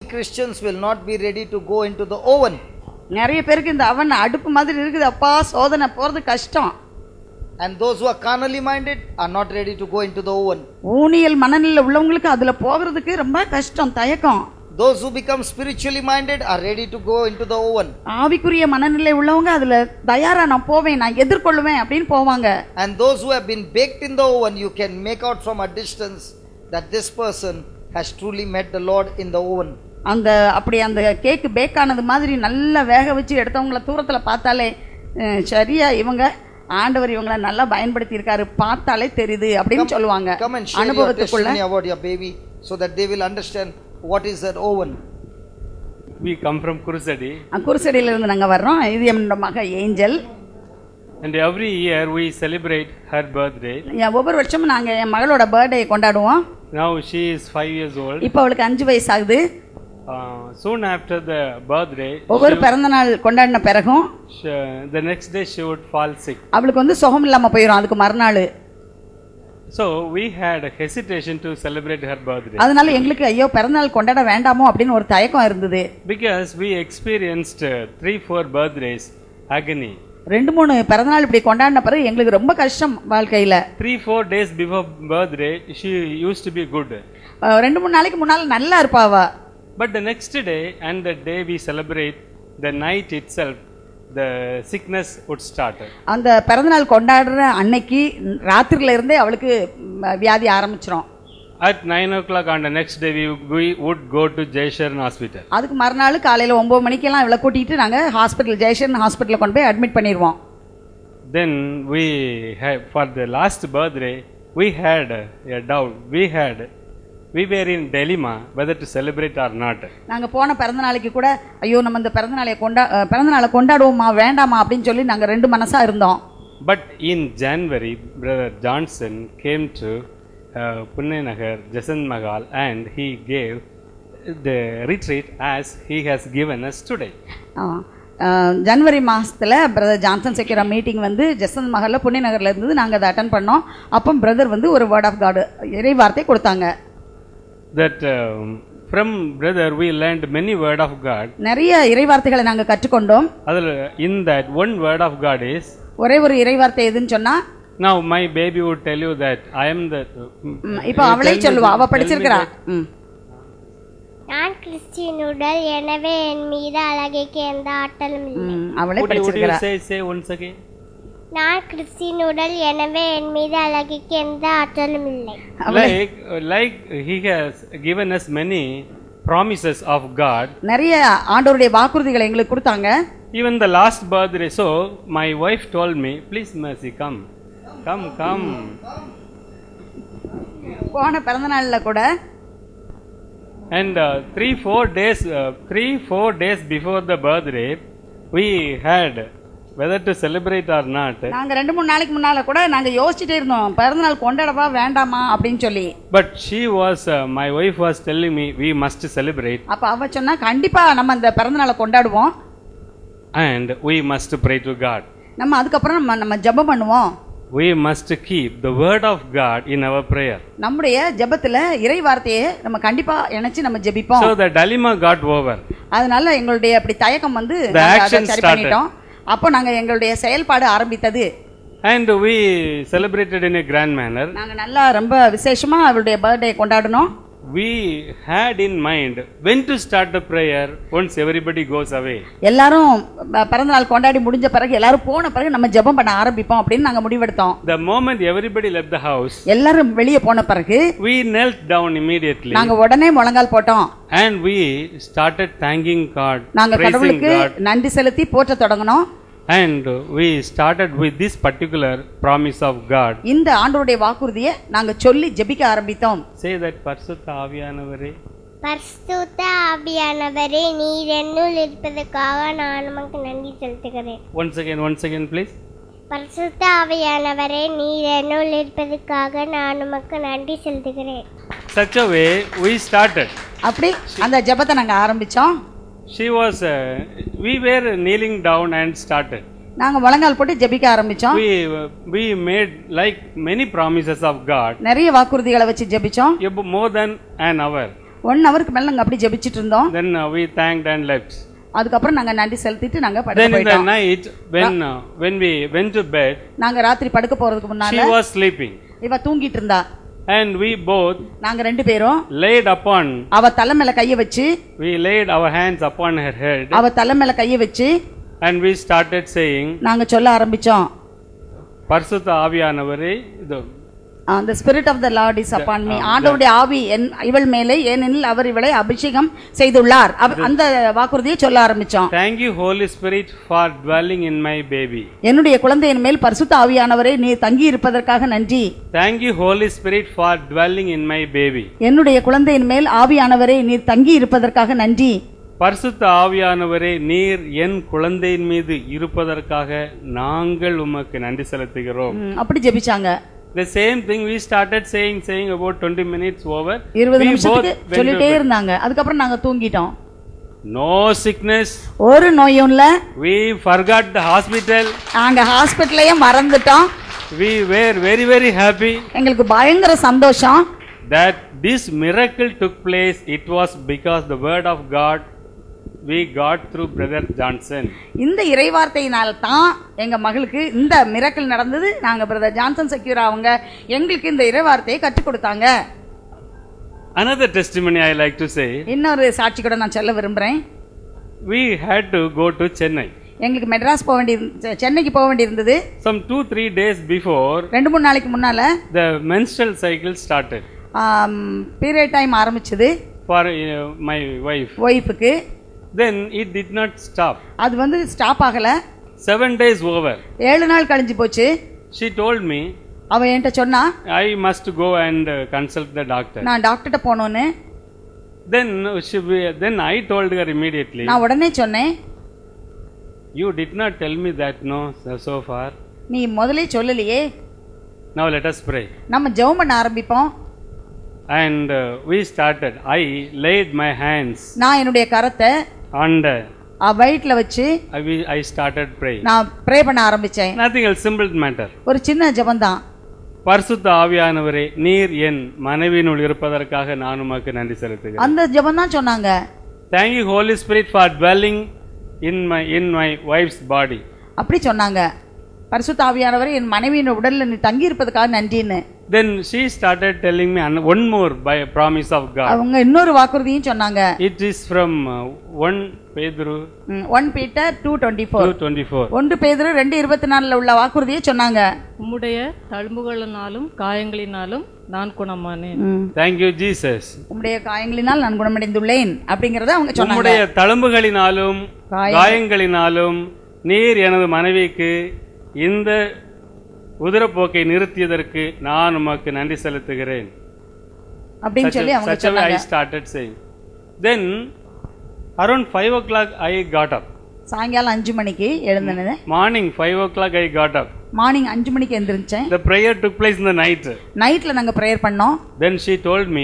Christians will not be ready to go into the oven. நிறைய பேருக்கு இந்த அவன் அடுப்பு மாதிரி இருக்குது அப்பா சோதனை போறது கஷ்டம் And those who are carnally minded are not ready to go into the oven. ஊனியல் மனநிலை உள்ளவங்களுக்கு அதுல போகிறதுக்கு ரொம்ப கஷ்டம் தயக்கம் Those who become spiritually minded are ready to go into the oven. ஆவிக்குரிய மனநிலை உள்ளவங்க அதுல தயாரா நான் போவேன் நான் எதிர்கொள்ளுவேன் அப்படின்னு போவாங்க And those who have been baked in the oven, you can make out from a distance that this person has truly met the Lord in the oven. அந்த அப்படி அந்த கேக்கு பேக் ஆனது மாதிரி நல்லா வேக வச்சு எடுத்தவங்கள தூரத்துல பார்த்தாலே அஹ், சரியா இவங்க ஆண்டவர் இவங்கள நல்லா பயன்படுத்தி இருக்காரு பார்த்தாலே தெரியுது அப்படின்னு சொல்லுவாங்க Come and share your அனுபவத்துக்குள்ள testimony about your baby so that they will understand what is that oven. We come from Kurusadi, குருசடியில இருந்து நாங்க வர்றோம் இது என்னோட மக Angel and every year we celebrate her birthday. என் ஒவ்வொரு வருஷமும் நாங்க என் மகளோட பர்த்டே கொண்டாடுவோம் Now she is five years old. இப்போ அவளுக்கு அஞ்சு வயசு ஆகுது Uh, soon after the birthday, ஒவ்வொரு பிறந்த நாள் கொண்டாடின பிறகும் she, the next day she would fall sick. அவளுக்கு வந்து சுகம் இல்லாம போயிடும் அதுக்கு மறுநாள் So we had a hesitation to celebrate her birthday அதனால எங்களுக்கு ஐயோ பிறந்தநாள் கொண்டாட வேண்டாமோ அப்படின்னு ஒரு தயக்கம் இருந்தது because we experienced uh, three, four birthdays agony. ரெண்டு மூணு பிறந்தநாள் இப்படி கொண்டாடின பிறகு எங்களுக்கு ரொம்ப கஷ்டம் வாழ்க்கையில Three, four days before birthday, she used to be good. அஹ் ரெண்டு மூணு நாளைக்கு முன்னால நல்லா இருப்பாவா But the next day and the day we celebrate, the night itself, the sickness would start. அந்த பிறந்தநாள் கொண்டாடுற அன்னைக்கு ராத்திரில இருந்தே அவளுக்கு ம், வியாதி ஆரம்பிச்சிரும் At 9 o'clock on the next day, we, we would go to Jaysharan Hospital. அதுக்கு மறுநாள் காலையில ஒன்பது மணிக்கெல்லாம் இவளை கூட்டிட்டு நாங்க ஹாஸ்பிட்டல் ஜெயசன் ஹாஸ்பிட்டலில் கொண்டு போய் அட்மிட் பண்ணிடுவோம் Then we had, for the last birthday, we had a doubt. We had, we were in dilemma whether to celebrate or not. நாங்க போன பிறந்த நாளைக்கு கூட ஐயோ நம்ம இந்த பிறந்த நாளை கொண்டா அஹ், பிறந்த நாளை கொண்டாடுவோமா வேண்டாமா அப்படின்னு சொல்லி நாங்க ரெண்டு மனசா இருந்தோம் But in January, Brother Johnson came to uh, Pune Nagar, Jasant Mahal, and he gave the retreat as he has given us today. ஆ. அஹ், ஜனவரி மாசத்துல பிரதர் ஜான்சன் செக்யூரா மீட்டிங் வந்து ஜசந்த் மஹல்ல புண்ணி நகர்ல இருந்தது நாங்க அதை அட்டன் பண்ணோம் அப்போ பிரதர் வந்து ஒரு வேர்ட் ஆஃப் காடு இறை வார்த்தை கொடுத்தாங்க That um, from brother we learned many word of God. நிறைய இறை வார்த்தைகளை நாங்க கற்றுக்கொண்டோம் Other, in that one word of God is ஒரே ஒரு இறை வார்த்தை எதுன்னு சொன்னா now my baby would tell you that I am the. ம், இப்போ அவளே சொல்லுவா அவ படிச்சிருக்கிறா ம். நான் கிறிஸ்டின் உடல் எனவே என் மீது அழகைக்கு எந்த ஆற்றலும் இல்லை ம், அவளே Would you, would you படிச்சிருக்கிறா say say once again? நான் கிறிஸ்டின் உடல் எனவே என் மீது அழகைக்கு எந்த ஆற்றலும் இல்லை Like like he has given us many promises of God. நிறைய ஆண்டவருடைய வாக்குறுதிகளை எங்களுக்கு கொடுத்தாங்க Even the last birthday, so my wife told me, please mercy, come, come, come. போன பிறந்த நாள்ல கூட And uh, three, four days, uh, three, four days before the birthday, we had whether to celebrate or not. நாங்க ரெண்டு மூணு நாளைக்கு முன்னால கூட நாங்க யோசிச்சுட்டே இருந்தோம் பிறந்த நாள் கொண்டாடவா வேண்டாமா அப்படின்னு சொல்லி But she was, uh, my wife was telling me, we must celebrate அப்ப அவ சொன்னா கண்டிப்பா நம்ம அந்த பிறந்த நாளை கொண்டாடுவோம் and we must pray to God. நம்ம அதுக்கப்புறம் நம்ம நம்ம ஜெபம் பண்ணுவோம் We must keep the word of God in our prayer. நம்முடைய ஜெபத்துல இறை வார்த்தையை நம்ம கண்டிப்பா இணைச்சு நம்ம ஜெபிப்போம் So the dilemma got over. அதனால எங்களுடைய அப்படி தயக்கம் வந்து The நாங்க அதை action சரி started. பண்ணிட்டோம் அப்போ நாங்க எங்களுடைய செயல்பாடு ஆரம்பித்தது And we celebrated in a grand manner. நாங்க நல்லா ரொம்ப விசேஷமா அவருடைய பர்த்டே கொண்டாடினோம் We had in mind when to start the prayer once everybody goes away. எல்லாரும் ப- பிறந்த நாள் கொண்டாடி முடிஞ்ச பிறகு எல்லாரும் போன பிறகு நம்ம ஜெபம் பண்ண ஆரம்பிப்போம் அப்படின்னு நாங்க முடிவெடுத்தோம் The moment everybody left the house, எல்லாரும் வெளியே போன பிறகு we knelt down immediately நாங்க உடனே முழங்கால் போட்டோம் and we started thanking God, நாங்க praising கடவுளுக்கு God, நன்றி செலுத்தி போற்ற தொடங்கினோம் and we started with this particular promise of God. இந்த ஆண்டவருடைய வாக்குறுதியை நாங்க சொல்லி ஜெபிக்க ஆரம்பித்தோம் Say that பரிசுத்த ஆவியானவரே பரிசுத்த ஆவியானவரே நீர் என்னுள் இருப்பதற்காக நான் உமக்கு நன்றி செலுத்துகிறேன் Once again, once again, please. பரிசுத்த ஆவியானவரே நீர் என்னுள் இருப்பதற்காக நான் உமக்கு நன்றி செலுத்துகிறேன் Such a way we started. அப்படி அந்த ஜெபத்தை நாங்க ஆரம்பிச்சோம் She was, uh, we were kneeling down and started. நாங்க முழங்கால் போட்டு ஜெபிக்க ஆரம்பிச்சோம் We, uh, we made like many promises of God நிறைய வாக்குறுதிகளை வச்சு ஜெபிச்சோம் ab- more than an hour. One ஹவருக்கு மேல நாங்க அப்படி ஜெபிச்சிட்டு இருந்தோம் Then uh, we thanked and left. அதுக்கப்புறம் நாங்க நன்றி செலுத்திட்டு நாங்க படுக்க Then in the போயிட்டோம் night, when uh, when we went to bed, நாங்க ராத்திரி படுக்க போறதுக்கு she முன்னால was sleeping, இவ தூங்கிட்டு இருந்தா and we both நாங்க ரெண்டு பேரும் laid upon. அவ தலை மேல கைய வச்சு We laid our hands upon her head, அவ தலை மேல கைய வச்சு and we started saying, நாங்க சொல்ல ஆரம்பிச்சோம் பரிசுத்த ஆவியானவரே இது அந்த spirit of the Lord is upon me ஆண்டவருடைய ஆவி என் இவள் மேலே ஏனெனில் அவர் இவளை அபிஷேகம் செய்துள்ளார் அவ- அந்த வாக்குறுதியை சொல்ல ஆரம்பிச்சோம் Thank you, Holy Spirit, for dwelling in my baby. என்னுடைய குழந்தையின் மேல் பரிசுத்த ஆவியானவரே நீ தங்கி இருப்பதற்காக நன்றி Thank you, Holy Spirit, for dwelling in my baby. என்னுடைய குழந்தையின் மேல் ஆவியானவரே நீர் தங்கி இருப்பதற்காக நன்றி பரிசுத்த ஆவியானவரே நீர் என் குழந்தையின் மீது இருப்பதற்காக நாங்கள் உமக்கு நன்றி செலுத்துகிறோம் ம், அப்படி ஜெபிச்சாங்க The same thing we started saying, saying about 20 minutes over. இருபது We நிமிஷத்துக்கு both went சொல்லிட்டே to bed. இருந்தாங்க அதுக்கப்புறம் நாங்க தூங்கிட்டோம் No sickness. ஒரு நோயும் இல்ல We forgot the hospital. நாங்க ஹாஸ்பிட்டலையே மறந்துட்டோம் We were very, very happy எங்களுக்கு பயங்கர சந்தோஷம் that this miracle took place. It was because the word of God we got through Brother Johnson. இந்த இறைவார்த்தையினால் தான் எங்க மகளுக்கு இந்த மிரக்கல் நடந்தது நாங்க பிரதர் ஜான்சன் செக்யூரா அவங்க எங்களுக்கு இந்த இறைவார்த்தையை கற்றுக் கொடுத்தாங்க Another testimony I like to say, இன்னொரு சாட்சி கூட நான் சொல்ல விரும்புறேன் we had to go to Chennai. எங்களுக்கு மெட்ராஸ் போக வேண்டி சென்னைக்கு போக வேண்டியிருந்தது Some two, three days before, ரெண்டு மூணு நாளைக்கு முன்னால the menstrual cycle started period time ஆரம்பிச்சது for uh, my wife. ஒய்ஃபுக்கு Then it did not stop. அது வந்து ஸ்டாப் ஆகல Seven days over, ஏழு நாள் கழிஞ்சு போச்சு she told me அவ என்கிட்ட சொன்னா I must go and uh, consult the doctor. நான் டாக்டர்கிட்ட போகணும்னு Then she, then I told her immediately, நான் உடனே சொன்னேன் you did not tell me that no so, so far. நீ முதலே சொல்லலையே Now let us pray. நம்ம ஜெபம் பண்ண ஆரம்பிப்போம் And uh, we started. I laid my hands நான் என்னுடைய கரத்தை on the. அவ வயிற்றுல வச்சு I, we- I started praying. நான் ப்ரே பண்ண ஆரம்பிச்சேன் Nothing else, simple matter. ஒரு சின்ன ஜெபம்தான் பரிசுத்த ஆவியானவரே நீர் என் மனைவியினுள் இருப்பதற்காக நான் உமக்கு நன்றி செலுத்துகிறேன் அந்த ஜெபம் தான் சொன்னாங்க thank you holy spirit for dwelling in my in my wife's body அப்படி சொன்னாங்க பரிசுத்த ஆவியானவர் என் மனைவியின் உடல்ல நீ தங்கி இருப்பதுக்காக நன்றின்னு then she started telling me one more by promise of God அவங்க இன்னொரு வாக்குறுதியும் சொன்னாங்க இட் இஸ் ஃப்ரம் ஒன் பேதுரு one Peter two twenty two four twenty four ஒன்று பேதுரு ரெண்டு இருபத்தி நாலுல உள்ள வாக்குறுதியை சொன்னாங்க உம்முடைய தழும்புகளினாலும் காயங்களினாலும் நான் குணமானேன் ம். தேங்க்யூ ஜீசஸ் உம்முடைய காயங்களினால் நான் குணமடைந்துள்ளேன் அப்படிங்கறத அவங்க சொன்னாங்க உம்முடைய தழும்புகளினாலும் காயங்கள். காயங்களினாலும் நீர் எனது மனைவிக்கு இந்த உதிரப்போக்கை நிறுத்தியதற்கு நான் உமக்கு நன்றி செலுத்துகிறேன் அப்படின்னு சொல்லி அவங்க such a way I சொன்னாங்க started saying. Then around five o'clock I got up. சாயங்காலம் அஞ்சு மணிக்கு எழுந்தனது Morning five o'clock I got up. Morning அஞ்சு மணிக்கு எந்திரிச்சேன் The prayer took place in the night. நைட்ல நாங்க ப்ரேயர் பண்ணோம் Then she told me,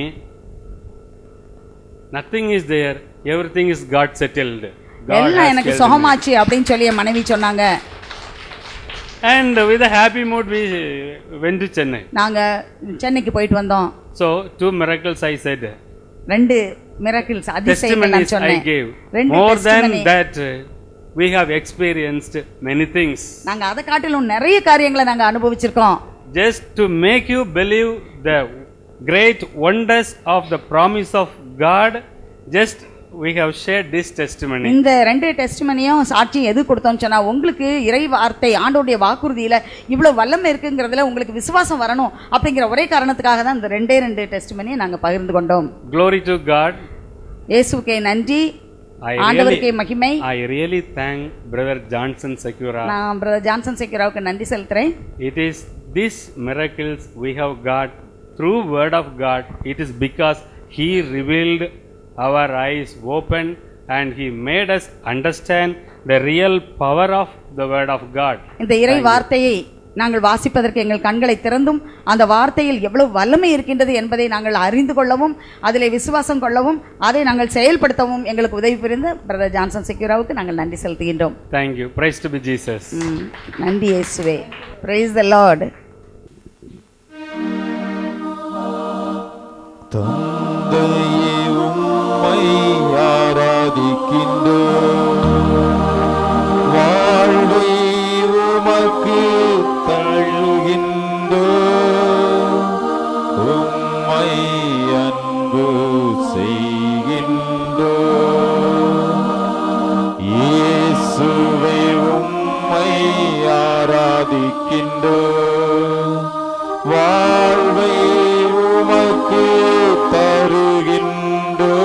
nothing is there, everything is God settled. God எல்லாம் has எனக்கு killed me." சுகமாச்சு அப்படின்னு சொல்லி என் மனைவி சொன்னாங்க And with a happy mood we went to Chennai. நாங்க சென்னைக்கு போயிட்டு வந்தோம் So two miracles I said. ரெண்டு மிரக்கிள்ஸ் அதிசயங்கள் நான் Testimonies I சொன்னேன் gave. ரெண்டு More testimony. than that, uh, we have experienced many things. நாங்க அதை காட்டிலும் நிறைய காரியங்களை நாங்க அனுபவிச்சிருக்கோம் just to make you believe the great wonders of the promise of God, just we have shared this testimony. இந்த ரெண்டு டெஸ்ட்மனியும் சாட்சியும் எது கொடுத்தோம்னு சொன்னா உங்களுக்கு இறை வார்த்தை ஆண்டோடைய வாக்குறுதியில இவ்வளவு வல்லமை இருக்குங்கிறதுல உங்களுக்கு விசுவாசம் வரணும் அப்படிங்கிற ஒரே காரணத்துக்காக தான் இந்த ரெண்டே ரெண்டு டெஸ்ட்மனியை நாங்க பகிர்ந்து கொண்டோம் Glory to God. இயேசுக்கே நன்றி I ஆண்டவருக்கே really, மகிமை I really thank Brother Johnson Secura. நான் பிரதர் ஜான்சன் சேக்கிராவுக்கு நன்றி செலுத்துறேன் It is these miracles we have got through word of God. It is because He revealed our eyes open and He made us understand the real power of the word of God. இந்த இறை வார்த்தையை நாங்கள் வாசிப்பதற்கு எங்கள் கண்களை திறந்தும் அந்த வார்த்தையில் எவ்வளவு வல்லமை இருக்கின்றது என்பதை நாங்கள் அறிந்து கொள்ளவும் அதிலே விசுவாசம் கொள்ளவும் அதை நாங்கள் செயல்படுத்தவும் எங்களுக்கு உதவி புரிந்த பிரதர் ஜான்சன் செக்யூராவுக்கு நாங்கள் நன்றி செலுத்துகின்றோம் Thank you. Praise to be Jesus. ம், நன்றி இயேசுவே பிரைஸ் த லார்ட் தந்தையே உம் வாழ்வை உமக்கு தழுகின்றோ உம்மை அன்பு செய்கின்றோ இயேசுவை உம்மை ஆராதிக்கின்றோ வாழ்வை உமக்கு தருகின்றோ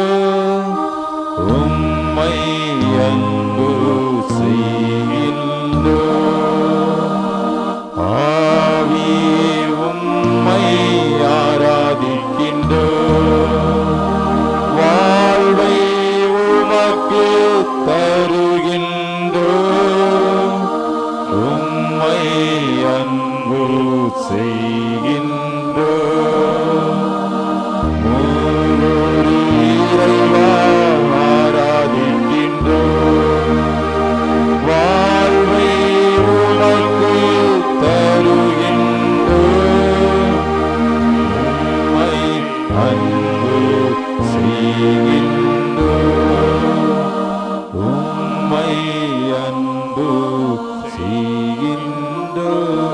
உம்மை அன்பு செய்கின்றோ ஆவியே உம்மை ஆராதிக்கின்றோ வாழ்வை உமக்கு தருகின்றோ உம்மை அன்பு செய்கின்றோ மூலொரு இறைவா ஆராதிக்கின்றோ வாழ்வை உமக்கு தருகின்றோ உம்மை அன்பு செய்கின்றோ உம்மை அன்பு செய்கின்றோ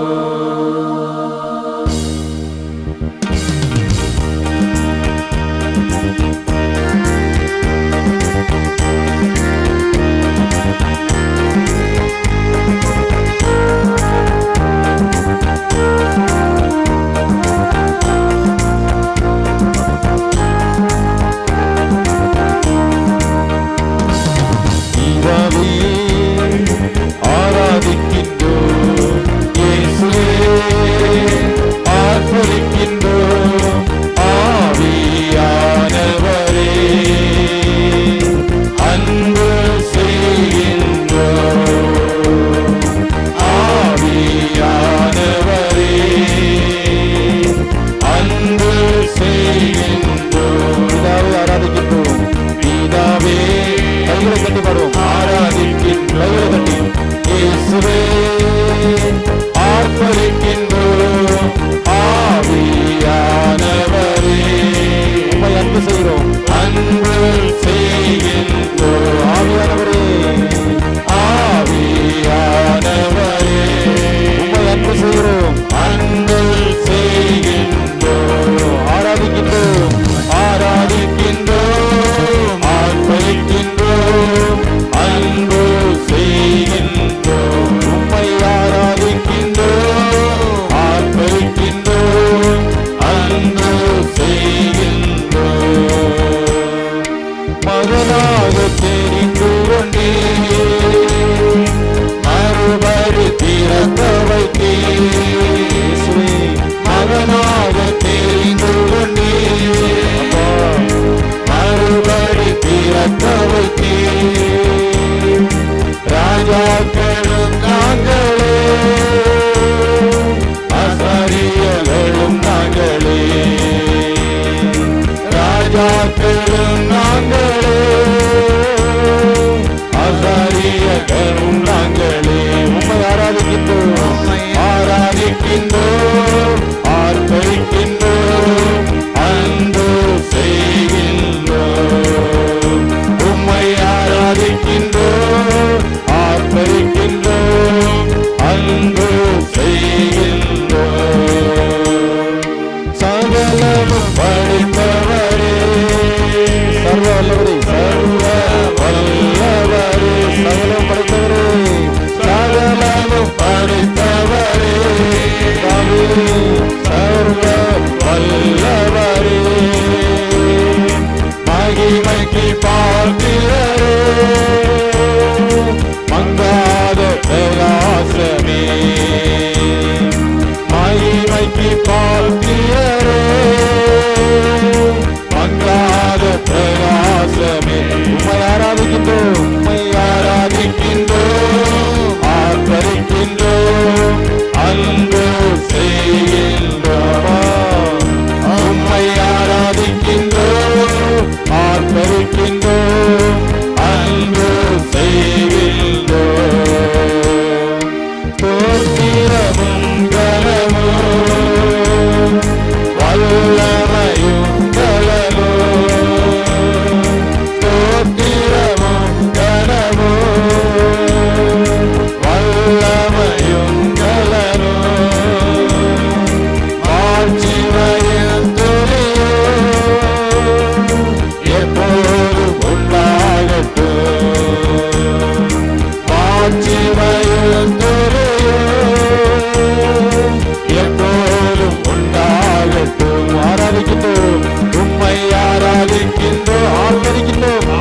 இதாவே ஆராதிக்கின்றோ இயேசுவே ஆர்ப்பரிக்கின்றோ ஆவியானவரே அன்பு செய்கின்றோ ஆவியானவரே அன்பு செய்கின்றோ இதாவே ஆராதிக்கின்றோம் பிதாவே கைகளை கட்டி பாடுவோம் ஆராதிக்கின்ற கைகளை கட்டி இயேசுவே ஆர்ப்பரிக்கின்றோம் ஆவியானவரே உம்மை அன்பு செய்கிறோம் அன்பு செய்கின்றோம் ஆவியானவரே ஆவியானவரே உம்மை அன்பு செய்கிறோம் அன்பு செய்கின்றோம் ஆராதிக்கின்றோம் ஆராதிக்கின்றோம் ஆர்ப்பரிக்கின்றோம் அன்பு செய்கின்றோம் உம்மை ஆராதிக்கின்றோம் ஆர்ப்பரிக்கின்றோம் அன்பு செய்கின்றோம் மகனாக தெரிந்து கொண்டேன் மறுபடி திறக்க வைத்தேன் மகனாக தெரிந்து கொண்டேன் மறுபடி திறக்க வைத்தேன் ராஜாக்களும் நாங்களே அசரியர்களும் நாங்களே ராஜாக்களும் நாங்களே அசரியர்களும் நாங்களே உம்மை ஆராதிக்கின்றோம் ஆராதிக்கின்றோம் ஆர்ப்பரிக்கின்றோம்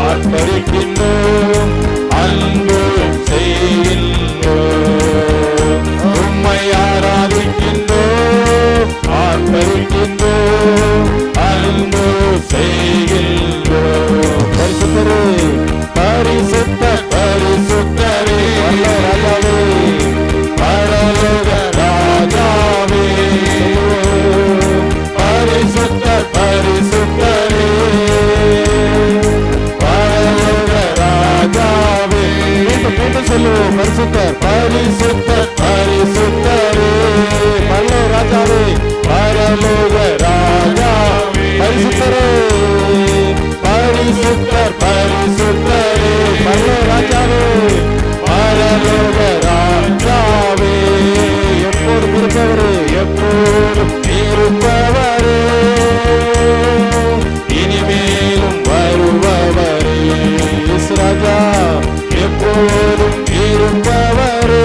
ஆர்ப்பரிக்கின்றோம் அன்பு செய்கின்றோம் உம்மை ஆராதிக்கின்றோம் ஆர்ப்பரிக்கின்றோம் அன்பு செய்கின்றோம் பரிசுத்தரே பரிசுத்த பரிசுத்தரே ராஜாவே பரலோக ராஜாவே பரிசுத்த பரிசுத்தரே பரலோக ராஜாவே மீண்டும் மீண்டும் சொல்லுவோம் பரிசுத்தர் பரிசுத்தர் பரிசுத்தரே பரலோக ராஜாவே பரலோக ராஜாவே பரிசுத்தரே பரிசுத்தர் பரிசுத்தரே பரலோக ராஜாவே பரலோக ராஜாவே எப்போதும் இருப்பவரே எப்போதும் இருப்பவரே இனிமேலும் வருபவரே இயேசு ராஜா எப்போதும் இருப்பவரே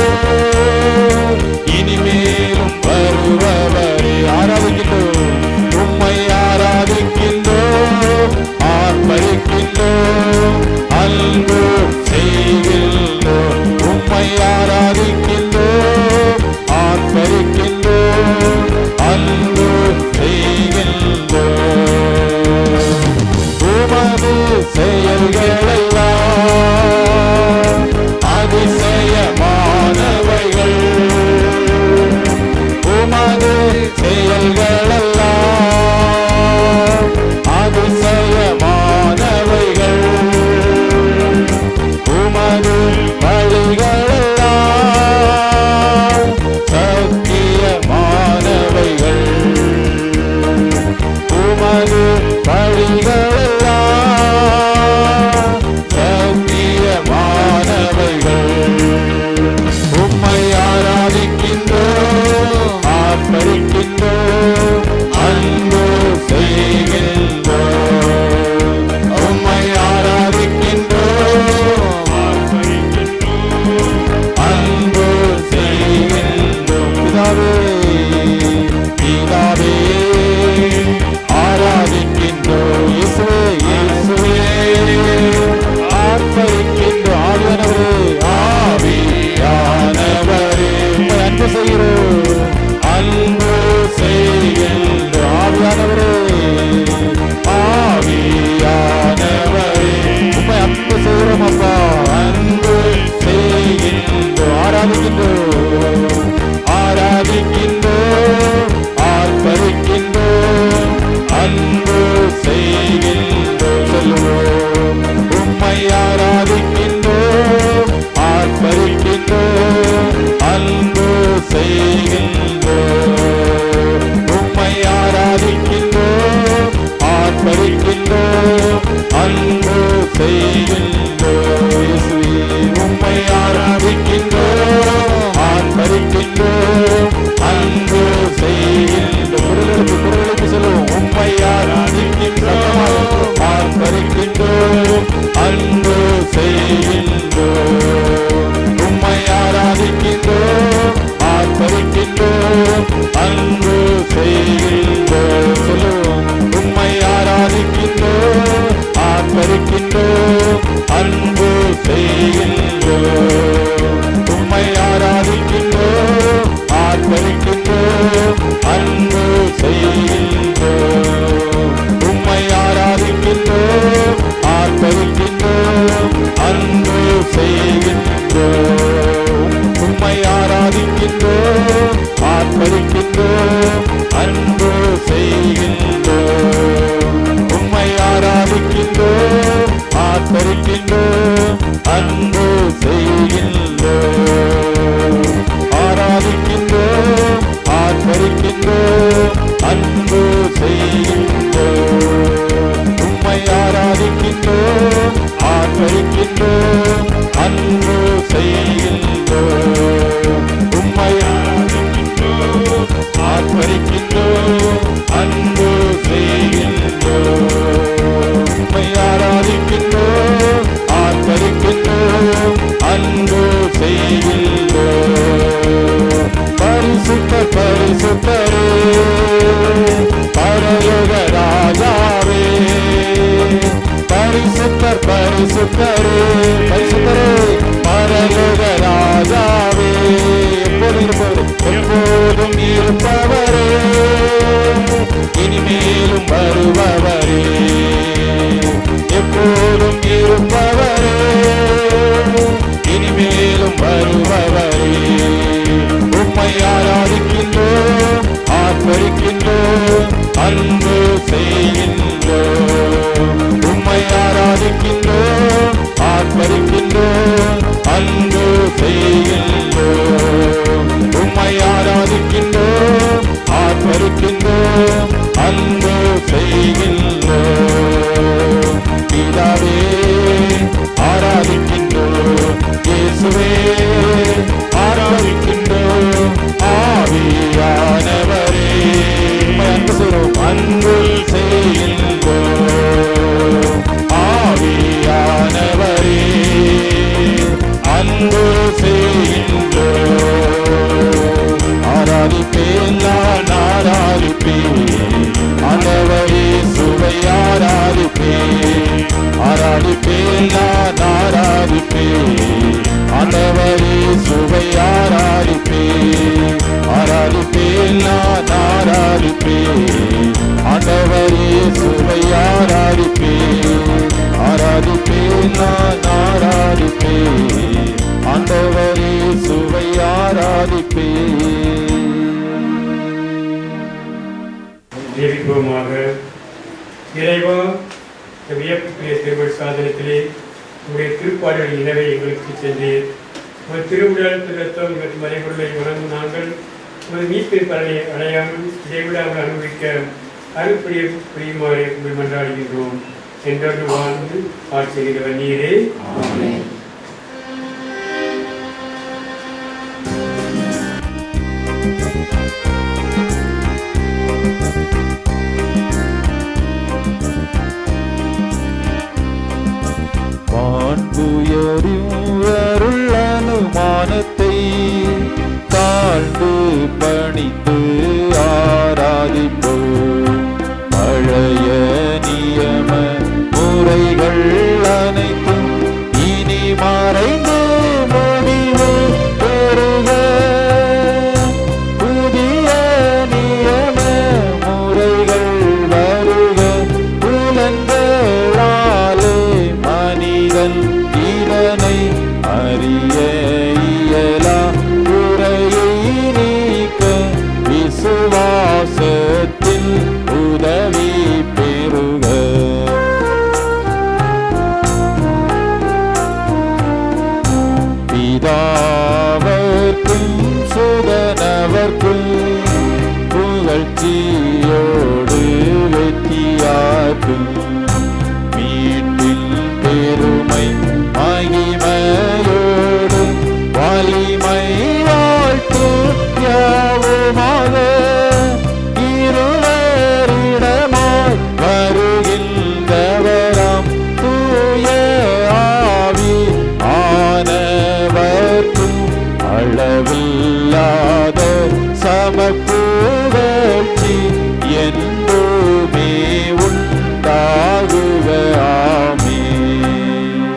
இனிமேலும் வருபவரே ஆராதிக்கின்றோம் உம்மை ஆராதிக்கின்றோம் ஆர்ப்பரிக்கின்றோம் அன்பு செய்கின்றோம் உம்மை ஆராதிக்கின்றோம் ஆர்ப்பரிக்கின்றோம் அன்பு செய்கின்றோம் உமது செயல்களெல்லாம் அதிசயமானவைகள் உமது செயல்களெல்லாம் அதிசயமானவைகள் உமது வழிகளெல்லாம் சத்தியமானவைகள் உமது வழிகளெல்லாம் சத்தியமானவைகள் உம்மை ஆராதிக்கின்றோம் ஆர்ப்பரிக்கின்றோம் அன்பு செய்கின்றோம் உம்மை ஆராதிக்கின்றோம் ஆர்ப்பரிக்கின்றோம் அன்பு செய்கின்றோம் பிதாவே பிதாவே ஆராதிக்கின்றோம் இயேசுவே இயேசுவே ஆர்ப்பரிக்கின்றோம் ஆவியானவரே ஆவியானவரே உம்மை அன்பு செய்கிறோம் அன்பு செய்கின்றோம் ஆவியானவரே ஆவியானவரே உம்மை அன்பு செய்கிறோம் அப்பா அன்பு செய்கின்றோம் ஆராதிக்கின்றோம் ஆராதிக்கின்றோம் ஆர்ப்பரிக்கின்றோம் அன்பு செய்கின்றோம் சொல்லுவோம் உம்மை ஆராதிக்கின்றோம் ஆர்ப்பரிக்கின்றோம் அன்பு செய்கின்றோம் உம்மை ஆராதிக்கின்றோம் ஆர்ப்பரிக்கின்றோம் அன்பு செய்கின்றோம் இயேசுவே உம்மை ஆராதிக்கின்றோம் ஆர்ப்பரிக்கின்றோம் அன்பு செய்கின்றோம் குரலுக்கு குரலுக்கு சொல்லுவோம் உம்மை ஆராதிக்கின்றோம் ஆர்ப்பரிக்கின்றோம் அன்பு செய்கின்றோம் உம்மை ஆராதிக்கின்றோம் ஆர்ப்பரிக்கின்றோம் அன்பு செய்கின்றோம் சொல்லுவோம் உம்மை ஆராதிக்கின்றோம் ஆர்ப்பரிக்கின்றோம் அன்பு செய்கின்றோம் உம்மை ஆராதிக்கின்றோம் ஆர்ப்பரிக்கின்றோம் அன்பு செய்கின்றோம் உம்மை ஆராதிக்கின்றோம் ஆர்ப்பரிக்கின்றோம் அன்பு செய்கின்றோம் உம்மை ஆராதிக்கின்றோம் ஆர்ப்பரிக்கின்றோம் அன்பு செய்கின்றோம் உம்மை ஆராதிக்கின்றோம் ஆர்ப்பரிக்கின்றோம் அன்பு செய்வார் பரிசுத்தரே பரிசுத்தரே பரலோக ராஜாவே எப்போதும் இருப்பவர் எப்போதும் இருப்பவரே இனிமேலும் வருபவரே எப்போதும் இருப்பவரே இனிமேலும் வருபவரே உம்மை ஆராதிக்கின்றோம் ஆர்ப்பரிக்கின்றோம் அன்பு செய்கின்றோம் உம்மை ஆராதிக்கின்றோம் ஆர்ப்பரிக்கின்றோம் அன்பு செய்கின்றோம் உம்மை ஆராதிக்கின்றோம் ஆர்ப்பரிக்கின்றோம் அன்பு செய்கின்றோம் பிதாவே ஆராதிக்கின்றோம் இயேசுவே ஆராதிக்கின்றோம் ஆவியானவரே உம்மை அன்பு செய்கிறோம் அன்பு செய்கின்றோம் ஆவியானவரே அன்பு செய்கின்றோம் ஆராதிப்பேன் நான் ஆராதிப்பேன் ஆண்டவரே சுவை ஆராதிப்பேன் ஆராதிப்பேன் நான் ஆராதிப்பேன் ஆண்டவரே சுவை ஆராதிப்பேன் ஆராதிப்பேன் நான் ஆராதிப்பேன் ஆண்டவரே சுவை ஆராதிப்பேன் ஆராதிப்பேன் நான் ஆராதிப்பேன் ஆண்டவரே சுவை ஆராதிப்பேன் ஜெபிப்போமாக இறைவா இந்த வியப்புக்குரிய திருவள் சாதனத்திலே உங்களுடைய திருப்பாடல் நிலவை எங்களுக்கு சென்றீர் உங்கள் திருவிழால் திருத்தம் எங்கள் மறைபொருளை வணங்கும் நாங்கள் உங்கள் மீட்பு பலனை அடையாமல் இடைவிடாமல் அனுபவிக்க அருப்புரிய புரியுமாறு உங்கள் மன்றாடுகின்றோம் என்றொன்று வாழ்ந்து ஆட்சியர் நீரே மாண்புயருள் அனுமானத்தை தாழ்ந்து பணித்து ஆராதிப்போம் பழைய நியம முறைகள் அனைத்தும் இனி மறைந்து முடிவு பெறுக புதிய நியம முறைகள் வருக புலன்களாலே மனிதன் இதனை அறிய இயலா குறையை நீக்க விசுவாசத்தில் உதவி பெறுக பிதாவர்க்கும் சுதனவர்க்கும் புகழ்ச்சியோடு வெற்றியாக்கும் மீட்பின் பெருமை மகிமையோடு வலிமை வாழ்த்து யாவுமாக இருவரிடமாய் வருகின்றவராம் தூய ஆவி ஆனவர்க்கும் அளவில்லாத சமப்புகழ்ச்சி என்றுமே உண்டாகுக ஆமென்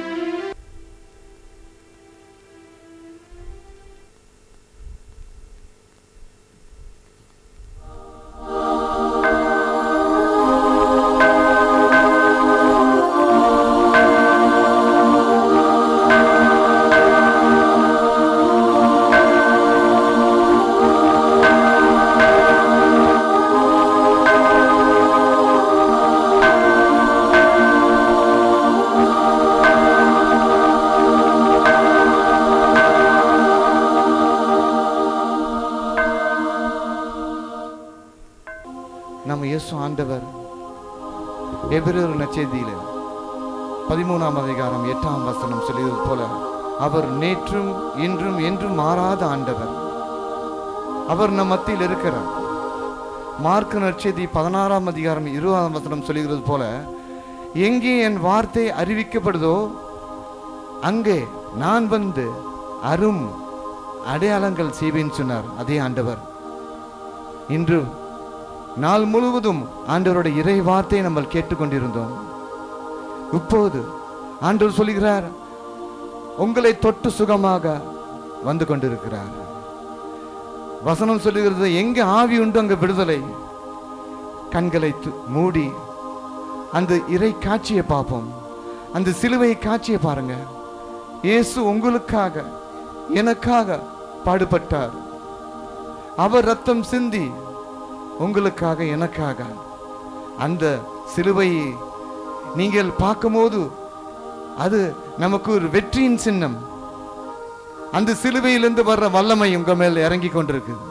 நம்ம இயேசு ஆண்டவர் எபிரேயர் நச்செய்தியில பதிமூணாம் அதிகாரம் எட்டாம் வசனம் சொல்லியது போல அவர் நேற்றும் இன்றும் என்றும் மாறாத ஆண்டவர் அவர் நம் மத்தியில் இருக்கிறார் மார்க்க நற்செய்தி பதினாறாம் அதிகாரம் இருபதாம் வசனம் சொல்லுகிறது போல எங்கே என் வார்த்தை அறிவிக்கப்படுதோ அங்கே நான் வந்து அரும் அடையாளங்கள் செய்வேன் சொன்னார் அதே ஆண்டவர் இன்று நாள் முழுவதும் ஆண்டவருடைய இறை வார்த்தையை நம்ம கேட்டுக்கொண்டிருந்தோம் இப்போது ஆண்டவர் சொல்லுகிறார் உங்களை தொட்டு சுகமாக வந்து கொண்டிருக்கிறார் வசனம் சொல்லுகிறது எங்க ஆவி உண்டு அங்க விடுதலை கண்களை து- மூடி அந்த இறை காட்சியை பார்ப்போம் அந்த சிலுவை காட்சியை பாருங்க இயேசு உங்களுக்காக எனக்காக பாடுபட்டார் அவர் ரத்தம் சிந்தி உங்களுக்காக எனக்காக அந்த சிலுவையை நீங்கள் பார்க்கும்போது அது நமக்கு ஒரு வெற்றியின் சின்னம் அந்த சிலுவையிலிருந்து வர்ற வல்லமை உங்க மேல் இறங்கி கொண்டிருக்குது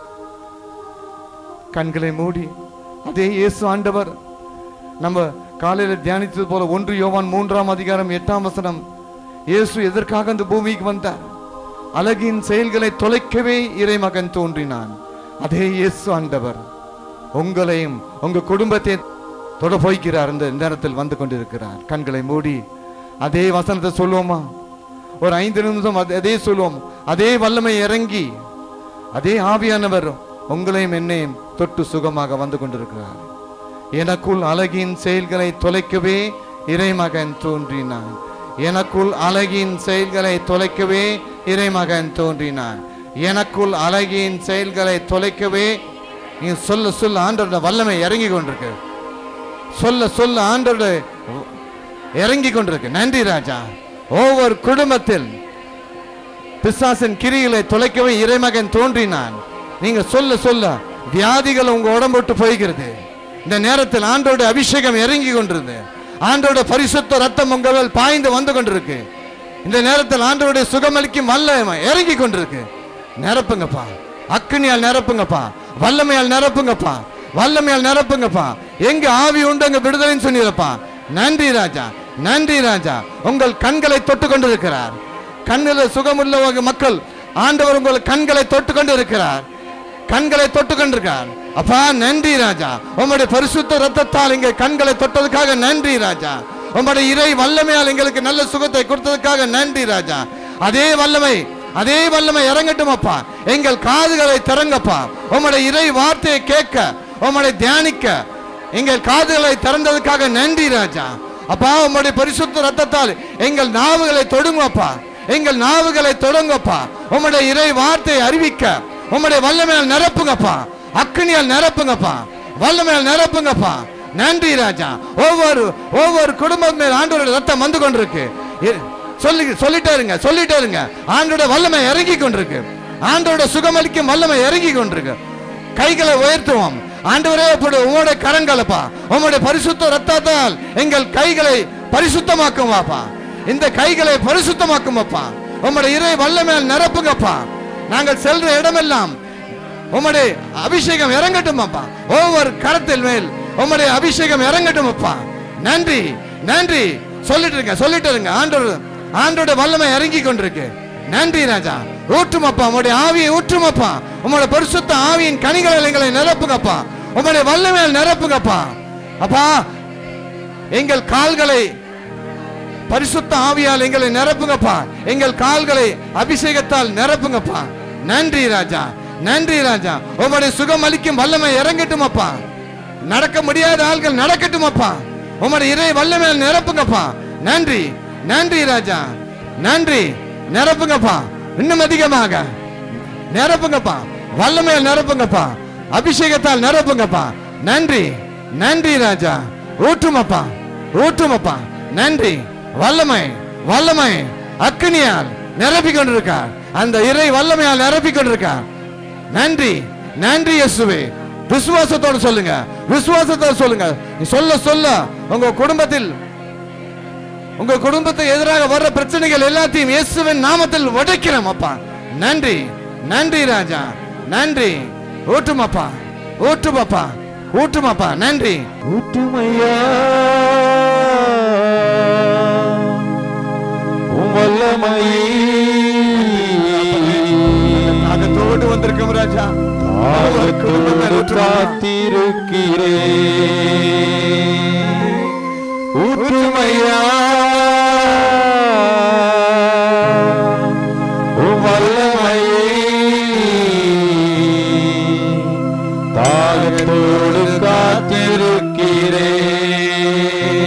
கண்களை மூடி அதே இயேசு ஆண்டவர் நம்ம காலையில தியானித்தது போல ஒன்று யோவான் மூன்றாம் அதிகாரம் எட்டாம் வசனம் இயேசு எதற்காக அந்த பூமிக்கு வந்தார் அழகின் செயல்களை தொலைக்கவே இறைமகன் தோன்றினான் அதே இயேசு ஆண்டவர் உங்களையும் உங்க குடும்பத்தை தொட போய்க்கிறார் இந்த நேரத்தில் வந்து கொண்டிருக்கிறார் கண்களை மூடி அதே வசனத்தை சொல்லுவோமா ஒரு ஐந்து நிமிஷம் அது- அதே சொல்லுவோம் அதே வல்லமை இறங்கி அதே ஆவியானவர் உங்களையும் என்னையும் தொட்டு சுகமாக வந்து கொண்டிருக்கிறார் எனக்குள் அழகின் செயல்களை தொலைக்கவே இறைமகன் தோன்றினான் எனக்குள் அழகின் செயல்களை தொலைக்கவே இறைமகன் தோன்றினான் எனக்குள் அழகின் செயல்களை தொலைக்கவே நீ சொல்ல சொல்ல ஆண்டோட வல்லமை இறங்கி கொண்டிருக்கு சொல்ல சொல்ல ஆண்டோட இறங்கி கொண்டிருக்கு நன்றி ராஜா ஒவ்வொரு குடும்பத்தில் பிசாசின் கிரிகளை தொலைக்கவே இறைமகன் தோன்றினான் நீங்க சொல்ல சொல்ல வியாதிகள் உங்க உடம்பு விட்டு போய்கிறது இந்த நேரத்தில் ஆண்டோட அபிஷேகம் இறங்கி கொண்டிருது ஆண்டோட பரிசுத்த ரத்தம் உங்க மேல் பாய்ந்து வந்து கொண்டிருக்கு இந்த நேரத்தில் ஆண்டோடைய சுகமளிக்கும் வல்ல இறங்கி கொண்டிருக்கு நிரப்புங்கப்பா அக்கினியால் நிரப்புங்கப்பா வல்லமையால் நிரப்புங்கப்பா வல்லமையால் நிரப்புங்கப்பா எங்க ஆவி உண்டு அங்க விடுதலைன்னு சொன்னீரப்பா நன்றி ராஜா நன்றி ராஜா உங்கள் கண்களை தொட்டு கொண்டிருக்கிறார் கண்ணில் சுகமுள்ள மக்கள் ஆண்டவர் உங்கள் கண்களை தொட்டு கொண்டு இருக்கிறார் கண்களை தொட்டு கொண்டிருக்கார் அப்பா நன்றி ராஜா உம்முடைய பரிசுத்த ரத்தத்தால் இங்க கண்களை தொட்டதுக்காக நன்றி ராஜா உம்முடைய இறை வல்லமையால் எங்களுக்கு நல்ல சுகத்தை கொடுத்ததுக்காக நன்றி ராஜா அதே வல்லமை அதே வல்லமை இறங்கட்டும் அப்பா எங்கள் காதுகளை திறங்கப்பா உம்முடைய இறை வார்த்தையை கேட்க உம்முடைய தியானிக்க எங்கள் காதுகளை திறந்ததுக்காக நன்றி ராஜா அப்பா உம்முடைய பரிசுத்த ரத்தத்தால் எங்கள் நாவுகளை தொடுங்கப்பா எங்கள் நாவுகளை தொடங்கப்பா உம்முடைய இறை வார்த்தையை அறிவிக்க உம்முடைய வல்லமையால் நிரப்புங்கப்பா அக்னியால் நிரப்புங்கப்பா வல்லமையால் நிரப்புங்கப்பா நன்றி ராஜா ஒவ்வொரு ஒவ்வொரு குடும்பம் மேல் ஆண்டோட ரத்தம் வந்து கொண்டிருக்கு இ- சொல்லி சொல்லிட்டே இருங்க சொல்லிட்டே இருங்க ஆண்டோட வல்லமை இறங்கி கொண்டிருக்கு ஆண்டோட சுகமளிக்கும் வல்லமை இறங்கி கொண்டிருக்கு கைகளை உயர்த்துவோம் ஆண்டவரே அப்படி உங்களுடைய கரங்களப்பா உங்களுடைய பரிசுத்த ரத்தத்தால் எங்கள் கைகளை பரிசுத்தமாக்கும் வாப்பா இந்த கைகளை பரிசுத்தமாக்கும் அப்பா உம்முடைய இறை வல்லமையால் நிரப்புங்கப்பா நாங்கள் செல்ற இடமெல்லாம் உம்முடைய அபிஷேகம் இறங்கட்டும் அப்பா ஒவ்வொரு கரத்தில் மேல் உம்முடைய அபிஷேகம் இறங்கட்டும் அப்பா நன்றி நன்றி சொல்லிட்டு இருங்க சொல்லிட்டு இருங்க ஆண்டோட ஆண்டோட வல்லமை இறங்கி கொண்டிருக்கு நன்றி ராஜா ஊற்றும் அப்பா உம்முடைய ஆவியை ஊற்றும் அப்பா உம்முடைய பரிசுத்த ஆவியின் கனிகளை எங்களை நிரப்புங்கப்பா உம்முடைய வல்லமையால் நிரப்புங்கப்பா அப்பா எங்கள் கால்களை பரிசுத்த ஆவியால் எங்களை நிரப்புங்கப்பா எங்கள் கால்களை அபிஷேகத்தால் நிரப்புங்கப்பா நன்றி ராஜா நன்றி ராஜா உம்முடைய சுகம் அளிக்கும் வல்லமை இறங்கட்டும் அப்பா நடக்க முடியாத ஆள்கள் நடக்கட்டும் அப்பா உம்முடைய இறை வல்லமையால் நிரப்புங்கப்பா நன்றி நன்றி ராஜா நன்றி நிரப்புங்கப்பா இன்னும் அதிகமாக நிரப்புங்கப்பா வல்லமையால் நிரப்புங்கப்பா அபிஷேகத்தால் நிரப்புங்கப்பா நன்றி நன்றி ராஜா ஊற்றுமப்பா ஊற்றுமப்பா நன்றி வல்லமை வல்லமை அக்கினியால் நிரப்பிக் கொண்டிருக்கார் அந்த இறை வல்லமையால் நிரப்பிக் கொண்டிருக்கார் நன்றி நன்றி இயேசுவே விசுவாசத்தோடு சொல்லுங்க விசுவாசத்தோடு சொல்லுங்க நீ சொல்ல சொல்ல உங்க குடும்பத்தில் உங்க குடும்பத்தை எதிராக வர்ற பிரச்சனைகள் எல்லாத்தையும் இயேசுவின் நாமத்தில் உடைக்கிறோம் அப்பா நன்றி நன்றி ராஜா நன்றி ஊற்றுமப்பா ஊற்றுமப்பா ஊற்றுமப்பா நன்றி ஊற்றுமையா உம் வல்லமையை அகத்தோடு வந்திருக்கும் ராஜா தாகத்தோடு காத்திருக்கிறே ஊற்றுமையா உம் வல்லமையை தாகத்தோடு காத்திருக்கிறே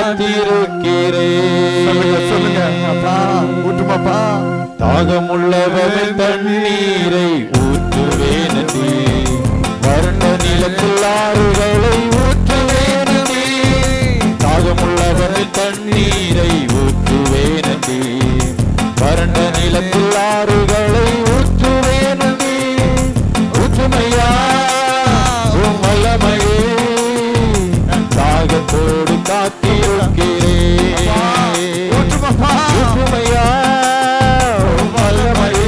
காத்திருக்கிறேன் சொல்லுங்க சொல்லுங்க அப்பா ஊற்றுமாப்பா தாகமுள்ளவரை தண்ணீரை ஊற்றுவேனே வறண்ட நிலத்தில் ஆறுகளை ஊற்றுவேனே தாகமுள்ளவரை தண்ணீரை ஊற்றுவேனே வறண்ட நிலத்தில் ஆறுகளை ஊற்றுவேனே ஊற்றுமையா உம் வல்லமையே தாகத்தோடு காத்திருக்கிறேன் ஊற்றுமாப்பா ஊற்றுமையா உம் வல்லமையே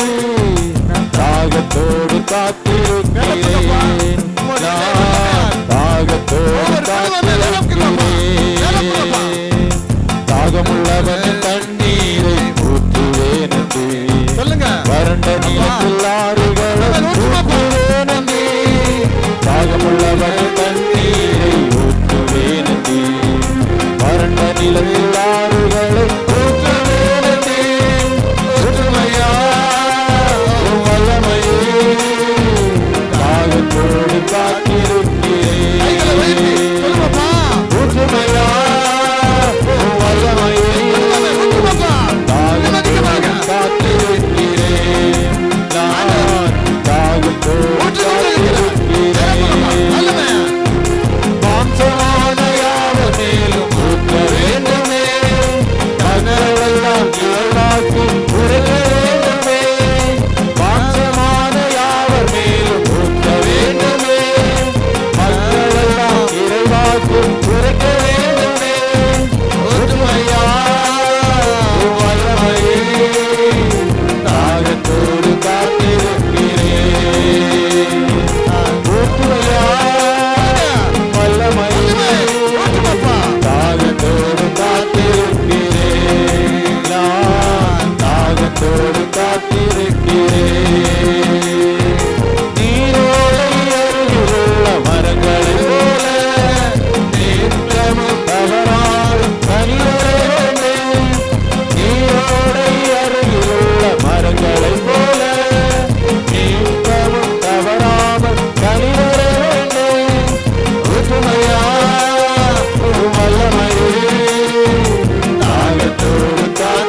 தாகத்தோடு காத்திருக்கிறேன் நான் தாகத்தோடு காத்திருக்கிறேன் தாகமுள்ளவன் தண்ணீரை ஊற்றுவேன் என்று சொல்லுங்க வறண்ட நிலத்தில் ஆறுகளை ஊற்றுவேன் என்று தாகமுள்ளவன் தண்ணீரை ஊற்றுவேன் என்று வறண்ட நிலத்தில் ஆறுகளை ஊற்றுவேன் என்று ஊற்றுமையா உம் வல்லமையே தாகத்தோடு காத்திருக்கிறேன் ஊற்றுமையா உம் வல்லமையே தாகத்தோடு காத்திருக்கிறேன் நான் தாகத்தோடு காத்திருக்கிறேன் மாம்சமான யாவர் மேலும் ஊற்ற வேண்டுமே மகளெல்லாம் இவளாக்கி உரைக்க வேண்டுமே மாம்சமான யாவர் மேலும் ஊற்ற வேண்டுமே மக்களெல்லாம் இறைவாக்கு உரைக்க வேண்டுமே ஒற்றுமையா வல்லமையே தாகத்தோடு காத்திருக்கிறேன் ஒற்றுமையா வல்லமையே தாகத்தோடு காத்திருக்கிறேன் நான் தாகத்தோடு காத்திருக்கிறேன் நீரோடை அருகிலுள்ள மரங்களைப் போல நித்தமும் தவறாமல் கனிவரவேண்டே. நீரோடை அருகிலுள்ள மரங்களைப் போல நித்தமும் தவறாமல் கனிவரவேண்டே. ஒற்றுமையா உம் வல்லமையே தாகத்தோடு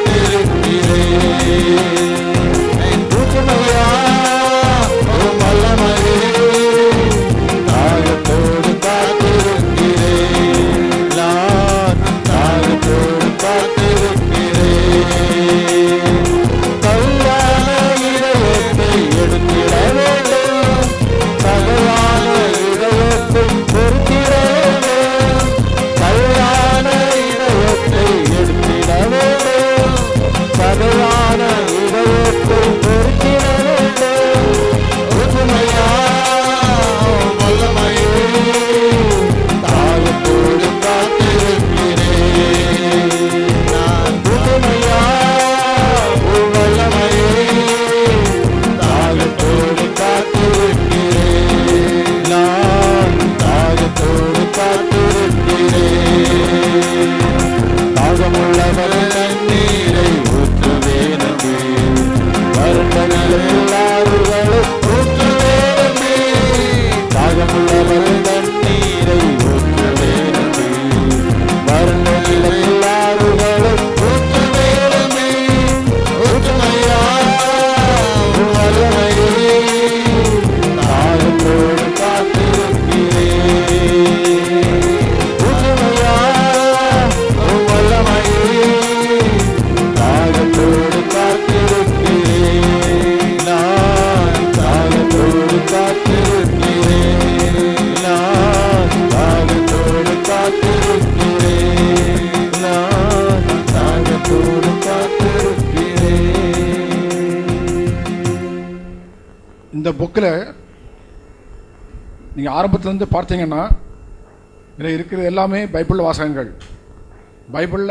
காத்திருக்கிறேன் ஊற்றுமையா உம் வல்லமையே தாகத்தோடு காத்திருக்கிறேன் நான் தாகத்தோடு காத்திருக்கிறேன் கல்லான இதயத்தை எடுத்திட வேண்டும் சகலான இதயத்தை பொறுத்திட வேண்டும் கல்லான இதயத்தை எடுத்திட வேண்டும் சகலான இதயத்தை பொறுத்திட வேண்டும் ஒற்றுமையா வல்லமையே தாகத்தோடு காத்திருக்கிறேன் நான் ஒற்றுமையா வல்லமையே தாகத்தோடு காத்திருக்கிறேன் நான் தாகத்தோடு காத்திருக்கிறேன் தாகமுள்ளவர் தண்ணீரை ஊற்றுவேனமே வறண்ட நிலத்தில் ஆறுகளை ஊற்றுவேனமே தாகமுள்ளவர் தண்ணீரை ஊற்றுவேனமே வறண்ட நிலத்தில் ஆறுகளை ஊற்றுவேனமே ஊற்றுமையா உம் வல்லமையே தாகத்தோடு காத்திருக்கிறேன் ஊற்றுமையா உம் வல்லமையே தாகத்தோடு காத்திருக்கிறேன் நான் தாகத்தோடு காத்திருக்கிறேன் நான் தாகத்தோடு காத்திருக்கிறேன் நான் தாகத்தோடு காத்திருக்கிறேன் இந்த புக்கில் நீங்கள் ஆரம்பத்துலேருந்து பார்த்தீங்கன்னா இதில் இருக்கிறது எல்லாமே பைபிள் வாசகங்கள் பைபிளில்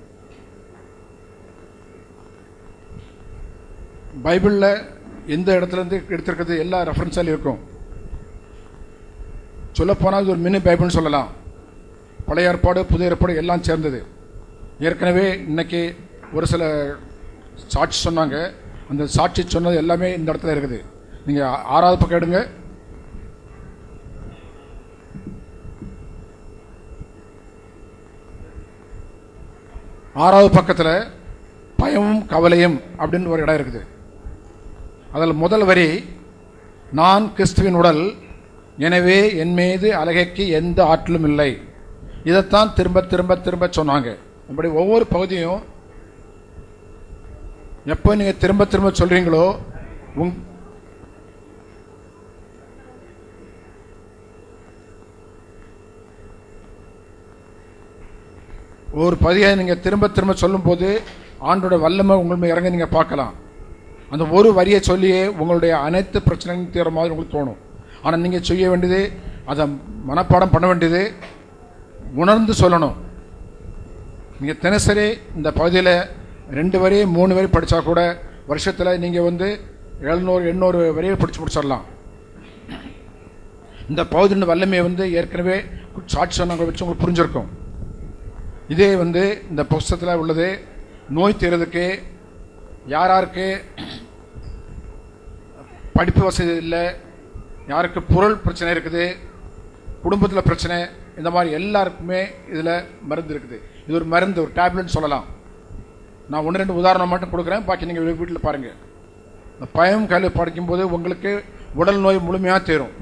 பைபிளில் எந்த இடத்துலேருந்து எடுத்திருக்கிறது எல்லா ரெஃபரன்ஸாலும் இருக்கும் சொல்லப்போனால் இது ஒரு மினி பைபிள்னு சொல்லலாம் பழைய ஏற்பாடு புதிய ஏற்பாடு எல்லாம் சேர்ந்தது ஏற்கனவே இன்னைக்கு ஒரு சில சாட்சி சொன்னாங்க அந்த சாட்சி சொன்னது எல்லாமே இந்த இடத்துல இருக்குது நீங்கள் ஆறாவது பக்கம் எடுங்க ஆறாவது பக்கத்தில் பயமும் கவலையும் அப்படின்னு ஒரு இடம் இருக்குது அதில் முதல் வரி நான் கிறிஸ்துவின் உடல் எனவே என் மீது அழகைக்கு எந்த ஆற்றலும் இல்லை இதைத்தான் திரும்ப திரும்ப திரும்ப சொன்னாங்க இப்படி ஒவ்வொரு பகுதியும் எப்போ நீங்கள் திரும்ப திரும்ப சொல்றீங்களோ உங் ஒரு பதியை நீங்கள் திரும்ப திரும்ப சொல்லும்போது ஆண்டோட வல்லமை உங்கள் மேல் இறங்க நீங்கள் பார்க்கலாம் அந்த ஒரு வரியை சொல்லியே உங்களுடைய அனைத்து பிரச்சனைகளும் தீர மாதிரி உங்களுக்கு தோணும் ஆனால் நீங்கள் செய்ய வேண்டியது அதை மனப்பாடம் பண்ண வேண்டியது உணர்ந்து சொல்லணும் நீங்கள் தினசரி இந்த பகுதியில் ரெண்டு வரி மூணு வரி படித்தா கூட வருஷத்தில் நீங்கள் வந்து எழுநூறு எண்ணூறு வரியை படித்து முடிச்சிடலாம் இந்த பகுதியின் வல்லமையை வந்து ஏற்கனவே சாட்சி சொன்னவங்களை வச்சு உங்களுக்கு புரிஞ்சிருக்கும் இதே வந்து இந்த புஸ்தகத்தில் உள்ளது நோய் தீர்றதுக்கு யார் யாருக்கு படிப்பு வசதி இல்லை யாருக்கு பொருள் பிரச்சனை இருக்குது குடும்பத்தில் பிரச்சனை இந்த மாதிரி எல்லாருக்குமே இதில் மருந்து இருக்குது இது ஒரு மருந்து ஒரு டேப்லெட் சொல்லலாம் நான் ஒன்று ரெண்டு உதாரணம் மட்டும் கொடுக்குறேன் பாக்கி நீங்கள் வீட்டில் பாருங்கள் இந்த பயம் கல்வி படிக்கும்போது உங்களுக்கு உடல் நோய் முழுமையாக தேரும்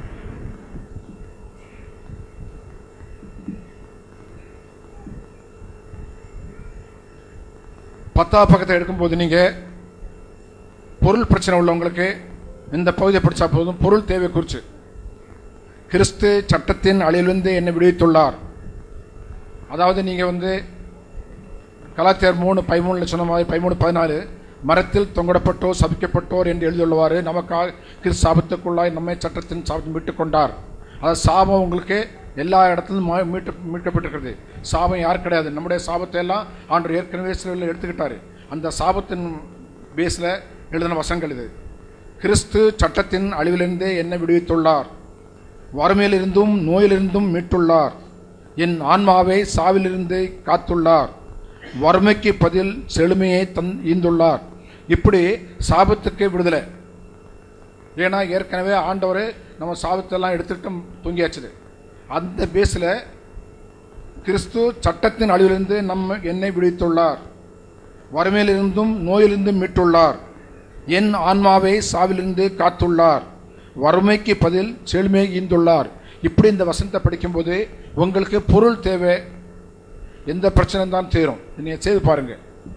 பத்தாவது பக்கத்தை எடுக்கும்போது நீங்கள் பொருள் பிரச்சனை உள்ளவங்களுக்கு இந்த பகுதியை படித்தா போதும் பொருள் தேவை குறித்து கிறிஸ்து சட்டத்தின் அழிலிருந்து என்னை விடுவித்துள்ளார் அதாவது நீங்கள் வந்து கலாத்தியர் மூணு பதிமூணுல சொன்ன மாதிரி பதிமூணு பதினாலு மரத்தில் தொங்கடப்பட்டோர் சபிக்கப்பட்டோர் என்று எழுதியுள்ளவாறு நமக்காக கிறிஸ்து சாபத்துக்குள்ளாய் நம்மை சட்டத்தின் சாபத்தை மீட்டுக் கொண்டார் அதாவது சாபம் உங்களுக்கு எல்லா இடத்துலையும் மா- மீட்டு மீட்கப்பட்டிருக்கிறது சாபம் யார் கிடையாது நம்முடைய சாபத்தை எல்லாம் ஆண்டு ஏற்கனவே சிலுவையில் எடுத்துக்கிட்டாரு அந்த சாபத்தின் பேஸில் எழுதின வசங்கள் இது கிறிஸ்து சட்டத்தின் அழிவிலிருந்தே என்னை விடுவித்துள்ளார் வறுமையிலிருந்தும் நோயிலிருந்தும் மீட்டுள்ளார் என் ஆன்மாவை சாவிலிருந்து காத்துள்ளார் வறுமைக்கு பதில் செழுமையை தன் ஈந்துள்ளார் இப்படி சாபத்துக்கு விடுதலை ஏன்னா ஏற்கனவே ஆண்டவர் நம்ம சாபத்தெல்லாம் எடுத்துட்டு தூங்கியாச்சுது அந்த பேஸில் கிறிஸ்து சட்டத்தின் அழிவிலிருந்து நம்ம என்னை விடுவித்துள்ளார் வறுமையிலிருந்தும் நோயிலிருந்தும் மீட்டுள்ளார் என் ஆன்மாவை சாவிலிருந்து காத்துள்ளார் வறுமைக்கு பதில் செழுமையை ஈந்துள்ளார் இப்படி இந்த வசனத்தை படிக்கும்போது உங்களுக்கு பொருள் தேவை எந்த பிரச்சனை தான் தீரும் நீங்கள் செய்து பாருங்க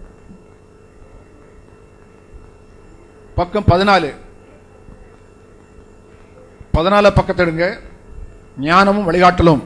பக்கம் பதினாலு பதினாலு பக்கத்தை எடுங்க ஞானமும் வழிகாட்டலும்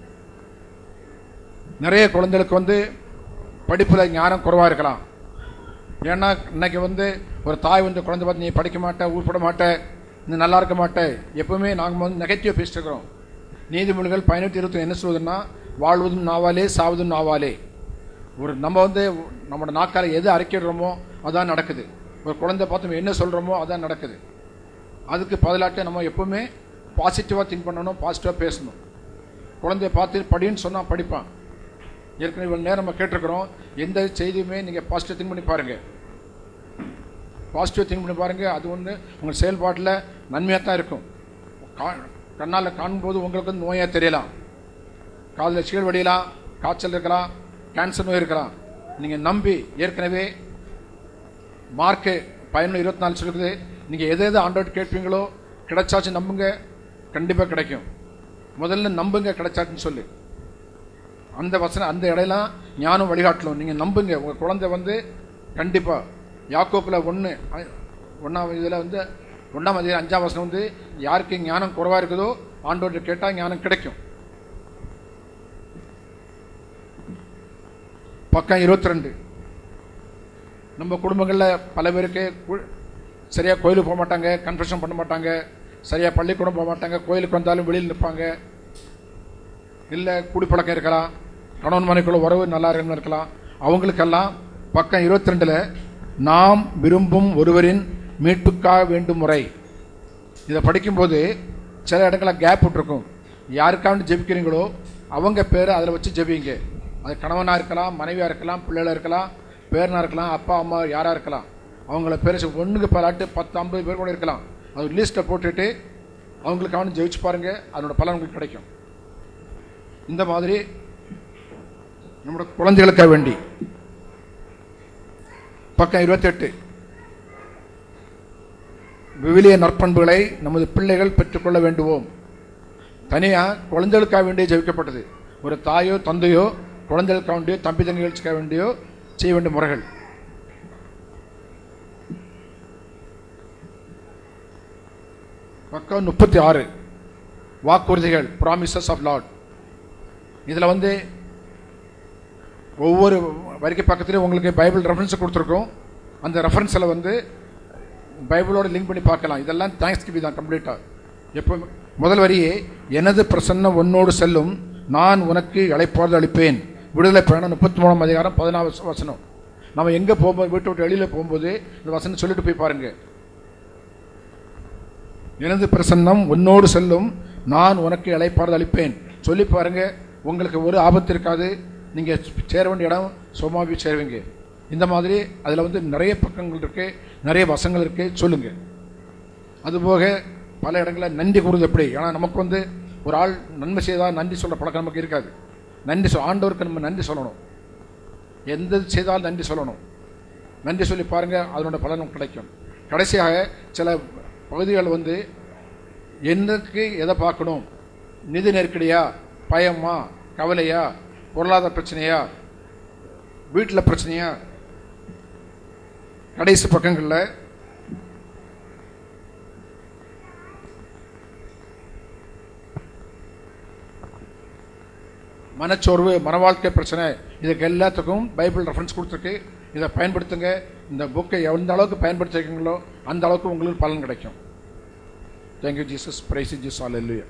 நிறைய குழந்தைகளுக்கு வந்து படிப்பில் ஞானம் குறைவாக இருக்கலாம் ஏன்னா இன்னைக்கு வந்து ஒரு தாய் வந்து குழந்தை பார்த்து நீ படிக்க மாட்ட உருப்பட மாட்ட நீ நல்லா இருக்க மாட்ட எப்பவுமே நாங்கள் வந்து நெகட்டிவ் பேசிட்டு இருக்கிறோம் நீதிமொழிகள் பதினெட்டு இருபத்தி என்ன சொல்லுதுன்னா வாழ்வதும் நாவாலே சாவதும் நாவாலே ஒரு நம்ம வந்து நம்மளோட நாக்கால எது அரைக்கிறோமோ அதான் நடக்குது ஒரு குழந்தை பார்த்து நம்ம என்ன சொல்கிறோமோ அதான் நடக்குது அதுக்கு பதிலாட்டு நம்ம எப்பவுமே பாசிட்டிவாக திங்க் பண்ணணும் பாசிட்டிவாக பேசணும் குழந்தைய பார்த்து படின்னு சொன்னால் படிப்பான் ஏற்கனவே இவ்வளோ நேரம் நம்ம கேட்டிருக்கிறோம் எந்த செய்தியுமே நீங்கள் பாசிட்டிவ் திங்க் பண்ணி பாருங்கள் பாசிட்டிவ் திங்க் பண்ணி பாருங்கள் அது வந்து உங்கள் செயல்பாட்டில் நன்மையாக தான் இருக்கும் கா கண்ணால் காணும்போது உங்களுக்கு வந்து நோயாக தெரியலாம் காதில் சீழ் வடியலாம் காய்ச்சல் இருக்கலாம் கேன்சர் நோய் இருக்கலாம் நீங்கள் நம்பி ஏற்கனவே மார்க்கு பதினொன்று இருபத்தி நாலு சொல்லுது நீங்கள் எதை எதை ஆண்டோட் கேட்பீங்களோ கிடைச்சாச்சு நம்புங்க கண்டிப்பாக கிடைக்கும் முதல்ல நம்புங்க கிடைச்சாச்சுன்னு சொல்லு அந்த வசனம் அந்த இடையெல்லாம் ஞானம் வழிகாட்டலும் நீங்கள் நம்புங்க உங்கள் குழந்தை வந்து கண்டிப்பாக யாக்கோப்பில் ஒன்று ஒன்றாம் இதில் வந்து ஒன்றாம் அதிகாரம் அஞ்சாம் வசனம் வந்து யாருக்கு ஞானம் குறைவாக இருக்குதோ ஆண்டோட கேட்டால் ஞானம் கிடைக்கும் பக்கம் இருபத்தி ரெண்டு நம்ம குடும்பங்களில் பல பேருக்கு கு- சரியா கோயிலுக்கு போக மாட்டாங்க கன்ஃபெஷன் பண்ண மாட்டாங்க சரியா பள்ளிக்கூடம் போக மாட்டாங்க கோயிலுக்கு வந்தாலும் வெளியில் நிற்பாங்க இல்லை குடிப்பழக்கம் இருக்கலாம் கணவன் மனைக்குள்ள உறவு நல்லா இருக்கணும் இருக்கலாம் அவங்களுக்கெல்லாம் பக்கம் இருபத்தி ரெண்டில் நாம் விரும்பும் ஒருவரின் மீட்புக்காக வேண்டும் முறை இதை படிக்கும்போது சில இடங்களில் கேப் விட்டுருக்கும் யாருக்காவது ஜெபிக்கிறீங்களோ அவங்க பேரை அதில் வச்சு ஜெபிங்க அது கணவனாக இருக்கலாம் மனைவியாக இருக்கலாம் பிள்ளைகளாக இருக்கலாம் பேரனாக இருக்கலாம் அப்பா அம்மா யாராக இருக்கலாம் அவங்கள பேர் ஒன்றுக்கு பலாட்டு பத்து ஐம்பது பேர் கூட இருக்கலாம் அது லிஸ்ட்டை போட்டுட்டு அவங்களுக்காக ஜெயிச்சு பாருங்க அதனோட பலன் உங்களுக்கு கிடைக்கும் இந்த மாதிரி நம்மளோட குழந்தைகளுக்காக வேண்டி பக்கம் இருபத்தெட்டு விவிலிய நற்பண்புகளை நமது பிள்ளைகள் பெற்றுக்கொள்ள வேண்டுவோம் தனியாக குழந்தைகளுக்காக வேண்டிய ஜெபிக்கப்பட்டது ஒரு தாயோ தந்தையோ குழந்தைகளுக்காக வேண்டியோ தம்பி தங்கைகளுக்காக வேண்டியோ செய்ய வேண்டிய முறைகள் பக்கம் முப்பத்தி ஆறு வாக்குறுதிகள் ப்ராமிசஸ் ஆஃப் லார்ட் இதில் வந்து ஒவ்வொரு வரிக்கை பக்கத்துலேயும் உங்களுக்கு பைபிள் ரெஃபரன்ஸ் கொடுத்துருக்கோம் அந்த ரெஃபரன்ஸில் வந்து பைபிளோட லிங்க் பண்ணி பார்க்கலாம் இதெல்லாம் தேங்க்ஸ் கிவி தான் கம்ப்ளீட்டாக எப்போ முதல் வரியே எனது பிரசன்னம் உன்னோடு செல்லும் நான் உனக்கு இழைப்பாறுதல் அளிப்பேன் விடுதலை பயணம் முப்பத்தி மூணாம் அதிகாரம் பதினாறு வசனம் நம்ம எங்கே போகும்போது வீட்டை விட்டு வெளியில் போகும்போது இந்த வசனம் சொல்லிட்டு போய் பாருங்க எனது பிரசன்னம் உன்னோடு செல்லும் நான் உனக்கு இழைப்பாறுதல் அளிப்பேன் சொல்லி பாருங்க உங்களுக்கு ஒரு ஆபத்து இருக்காது நீங்கள் சேர வேண்டிய இடம் சும்மாவே சேருவீங்க இந்த மாதிரி அதில் வந்து நிறைய பக்கங்கள் இருக்கு நிறைய வசங்கள் இருக்கு சொல்லுங்க அதுபோக பல இடங்களில் நன்றி கூறுது எப்படி ஏன்னா நமக்கு வந்து ஒரு ஆள் நன்மை செய்தால் நன்றி சொல்கிற பழக்கம் நமக்கு இருக்காது நன்றி சொல் ஆண்டவருக்கு நம்ம நன்றி சொல்லணும் எந்த செய்தாலும் நன்றி சொல்லணும் நன்றி சொல்லி பாருங்கள் அதனோட பலனும் கிடைக்கும் கடைசியாக சில பகுதிகள் வந்து என்னக்கு எதை பார்க்கணும் நிதி நெருக்கடியா பயமா கவலையா பொருளாதார பிரச்சனையா வீட்டில் பிரச்சனையா கடைசி பக்கங்களில் மனச்சோர்வு மன வாழ்க்கை பிரச்சனை இதுக்கு எல்லாத்துக்கும் பைபிள் ரெஃபரன்ஸ் கொடுத்துருக்கு இதை பயன்படுத்துங்க இந்த புக்கை எந்த அளவுக்கு பயன்படுத்திருக்கீங்களோ அந்த அளவுக்கு உங்களுக்கு பலன் கிடைக்கும் thank you Jesus praise Jesus all இல்லையா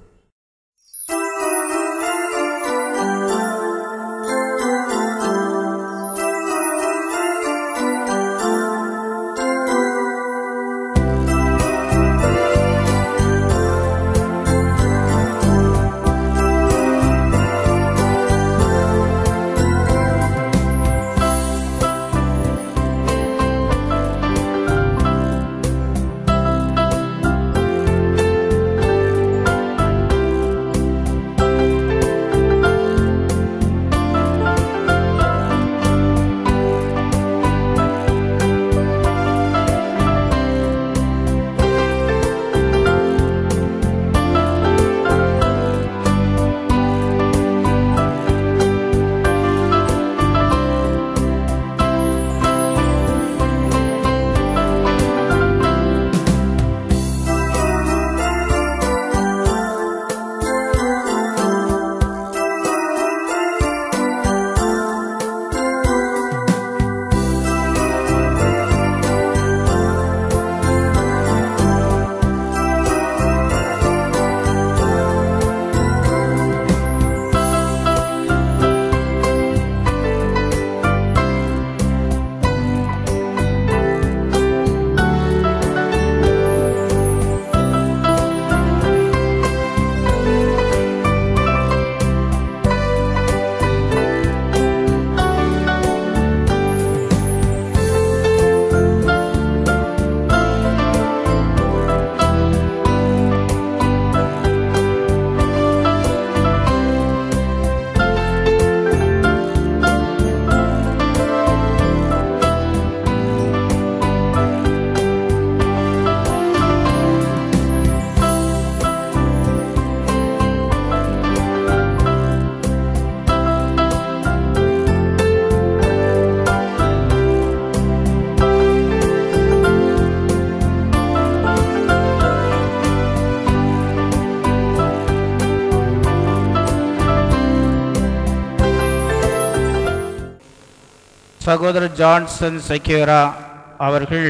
சகோதரர் ஜான்சன் செக்யூரா அவர்கள்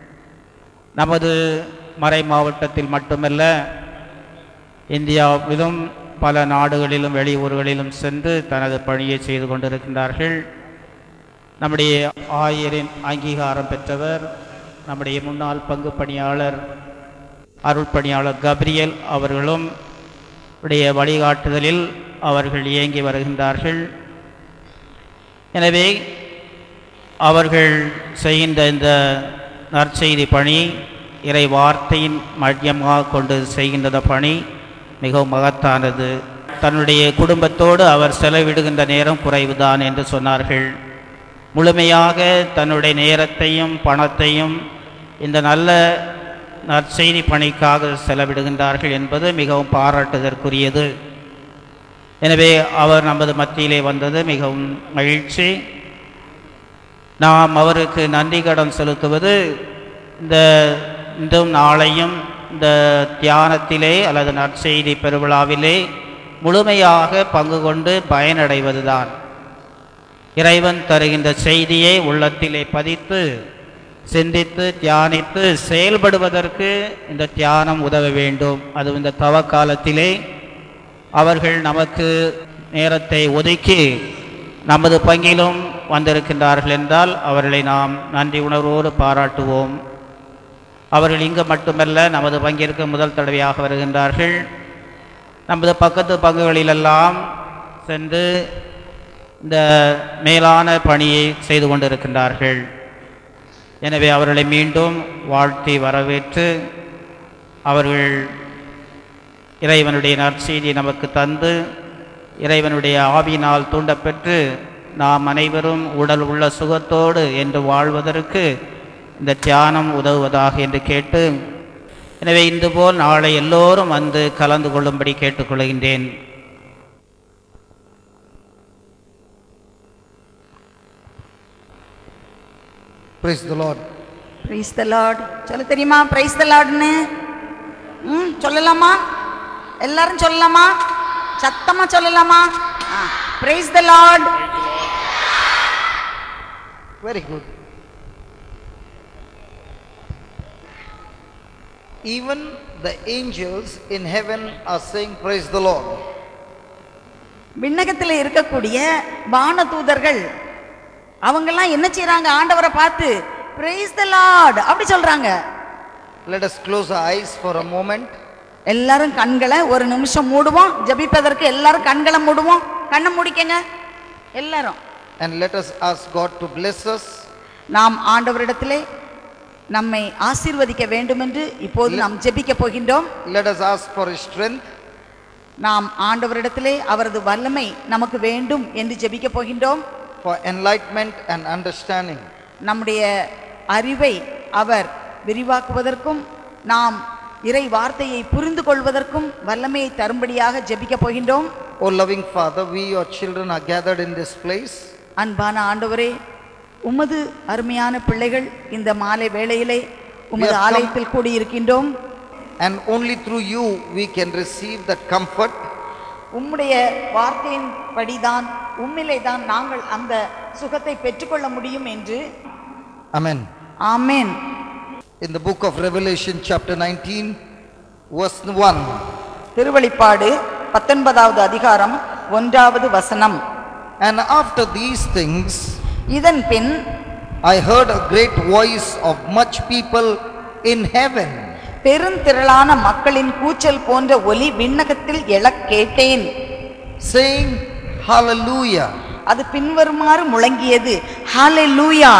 நமது மறை மாவட்டத்தில் மட்டுமல்ல இந்தியாவிலும் பல நாடுகளிலும் வெளியூர்களிலும் சென்று தனது பணியை செய்து கொண்டிருக்கின்றார்கள் நம்முடைய ஆயரின் அங்கீகாரம் பெற்றவர் நம்முடைய முன்னாள் பங்கு பணியாளர் அருள் பணியாளர் கப்ரியல் அவர்களும் உடைய வழிகாட்டுதலில் அவர்கள் இயங்கி வருகின்றார்கள் எனவே அவர்கள் செய்கின்ற இந்த நற்செய்தி பணி இறை வார்த்தையின் மையமாக கொண்டு செய்கின்ற பணி மிகவும் மகத்தானது தன்னுடைய குடும்பத்தோடு அவர் செலவிடுகின்ற நேரம் குறைவுதான் என்று சொன்னார்கள் முழுமையாக தன்னுடைய நேரத்தையும் பணத்தையும் இந்த நல்ல நற்செய்தி பணிக்காக செலவிடுகின்றார்கள் என்பது மிகவும் பாராட்டுதற்குரியது எனவே அவர் நமது மத்தியிலே வந்தது மிகவும் மகிழ்ச்சி நாம் அவருக்கு நன்றி கடன் செலுத்துவது இந்த இன்றும் நாளையும் இந்த தியானத்திலே அல்லது நற்செய்தி பெருவிழாவிலே முழுமையாக பங்கு கொண்டு பயனடைவதுதான் இறைவன் தருகின்ற செய்தியை உள்ளத்திலே பதித்து சிந்தித்து தியானித்து செயல்படுவதற்கு இந்த தியானம் உதவ வேண்டும் அது இந்த தவ காலத்திலே அவர்கள் நமக்கு நேரத்தை ஒதுக்கி நமது பங்கிலும் வந்திருக்கின்றார்கள் என்றால் அவர்களை நாம் நன்றி உணர்வோடு பாராட்டுவோம் அவர்கள் இங்கு மட்டுமல்ல நமது பங்கிற்கு முதல் தடவையாக வருகின்றார்கள் நமது பக்கத்து பங்குகளிலெல்லாம் சென்று இந்த மேலான பணியை செய்து கொண்டிருக்கின்றார்கள் எனவே அவர்களை மீண்டும் வாழ்த்தி வரவேற்று அவர்கள் இறைவனுடைய நற்செய்தியை நமக்கு தந்து இறைவனுடைய ஆவியினால் தூண்டப்பெற்று நாம் அனைவரும் உடல் உள்ள சுகத்தோடு என்று வாழ்வதற்கு இந்த தியானம் உதவுவதாக என்று கேட்டு எனவே இன்று போல் நாளை எல்லோரும் வந்து கலந்து கொள்ளும்படி கேட்டுக்கொள்கின்றேன் Praise the Lord. Praise the Lord சொல்ல தெரியுமா பிரைஸ் த லார்ட்னு ம் சொல்லலாமா எல்லாரும் சொல்லலாமா சத்தமா சொல்லலாமா praise the Lord Very good. Even the angels in heaven are saying, Praise the Lord. விண்ணகத்தில் இருக்கக்கூடிய வான தூதர்கள் அவங்கெல்லாம் என்ன செய்றாங்க ஆண்டவரை பார்த்து பிரைஸ் த லார்ட் அப்படி சொல்றாங்க Let us close our eyes for a moment. எல்லாரும் கண்களை ஒரு நிமிஷம் மூடுவோம் ஜெபிப்பதற்கு எல்லாரும் கண்களை மூடுவோம் கண்ணை மூடிக்கங்க எல்லாரும் And let us ask God to bless us. நாம் ஆண்டவரிடத்திலே நம்மை ஆசீர்வதிக்க வேண்டும் என்று இப்போது நாம் ஜெபிக்க போகின்றோம் Let us ask for His strength. நாம் ஆண்டவரிடத்திலே அவரது வல்லமை நமக்கு வேண்டும் என்று ஜெபிக்க போகின்றோம் for enlightenment and understanding. நம்முடைய அறிவை அவர் விரிவாக்குவதற்கும் நாம் இறை வார்த்தையை புரிந்து கொள்வதற்கும் வல்லமையை தரும்படியாக ஜெபிக்க போகின்றோம் O loving Father, we, your children, are gathered in this place. அன்பான ஆண்டவரே உமது அருமையான பிள்ளைகள் இந்த மாலை வேளையிலே உமது We have come- ஆலயத்தில் கூடியிருக்கின்றோம் And only through you we can receive that comfort, உம்முடைய வார்த்தையின் படிதான் உம்மிலே தான் நாங்கள் அந்த சுகத்தை பெற்றுக்கொள்ள முடியும் என்று Amen. Amen In the book of Revelation, chapter 19, verse 1. திருவழிப்பாடு பத்தொன்பதாவது அதிகாரம் ஒன்றாவது வசனம் And after these things, இதன் பின் I heard a great voice of much people in heaven, பெருந்திரளான மக்களின் கூச்சல் போன்ற ஒலி விண்ணகத்தில் எழக் கேட்டேன் saying, Hallelujah! அது பின்வருமாறு முழங்கியது ஹalleluya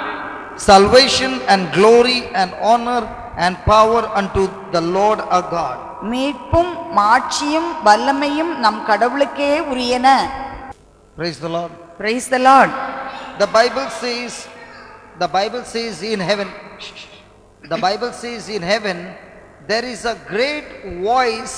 Salvation and glory and honor and power unto the Lord our God. மீட்பும் மாட்சியும் வல்லமையும் நம் கடவுளுக்கே உரியன Praise the Lord. Praise the Lord The Bible says, the Bible says in heaven, the Bible says in heaven, there is a great voice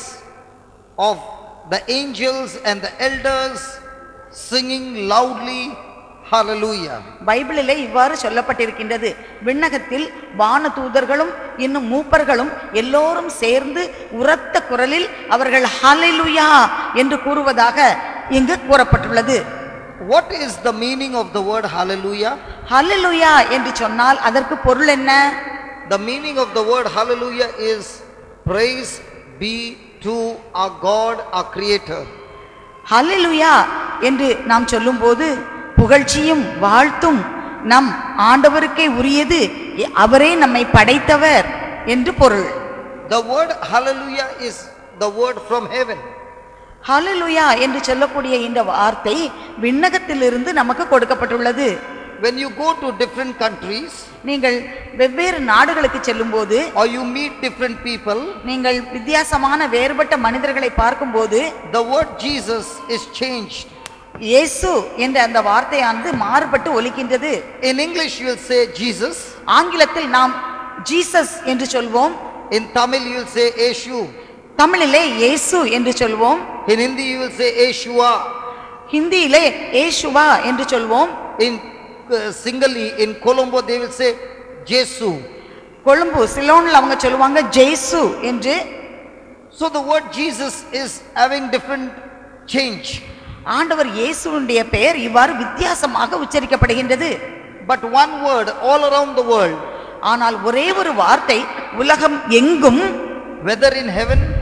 of the angels and the elders singing loudly, Hallelujah. பைபிளிலே இவ்வாறு சொல்லப்பட்டிருக்கின்றது விண்ணகத்தில் வான தூதர்களும் இன்னும் மூப்பர்களும் எல்லோரும் சேர்ந்து உரத்த குரலில் அவர்கள் ஹalleluya என்று கூறுவதாக இங்கு கூறப்பட்டுள்ளது What is the meaning of the word Hallelujah? ஹalleluya என்று சொன்னால் அதற்கு பொருள் என்ன The meaning of the word Hallelujah is praise be to our God, our Creator. ஹalleluya என்று நாம் சொல்லும்போது புகழ்ச்சியும் வாழ்த்தும் நம் ஆண்டவருக்கே உரியது அவரே நம்மை படைத்தவர் என்று பொருள் The word Hallelujah is the word from heaven. ஹalleluya என்று சொல்லக்கூடிய இந்த வார்த்தை விண்ணகத்திலிருந்து நமக்கு கொடுக்கப்பட்டுள்ளது When you go to different countries நீங்கள் வெவ்வேறு நாடுகளுக்கு செல்லும்போது or you meet different people, நீங்கள் வித்தியாசமான வேறுபட்ட மனிதர்களை பார்க்கும்போது the word Jesus is changed. இயேசு என்ற அந்த வார்த்தையானது மாறுபட்டு ஒலிக்கின்றது In English, you will say Jesus. ஆங்கிலத்தில் நாம் ஜீசஸ் என்று சொல்வோம் In Tamil, you will say Eshu. தமிழிலே இயேசு என்று சொல்வோம் In Hindi, you will say Eshua. ஹிந்தியிலே ஏசுவா என்று சொல்வோம் In uh, Singali, in Colombo, they will say Jesu. Colombo சிலோனில் அவங்க சொல்லுவாங்க ஜெய்சு என்று So the word Jesus is having different change. ஆண்டவர் இயேசுவுடைய பெயர் இவ்வாறு வித்தியாசமாக உச்சரிக்கப்படுகின்றது But one word all around the world, ஆனால் ஒரே ஒரு வார்த்தை உலகம் எங்கும் whether in heaven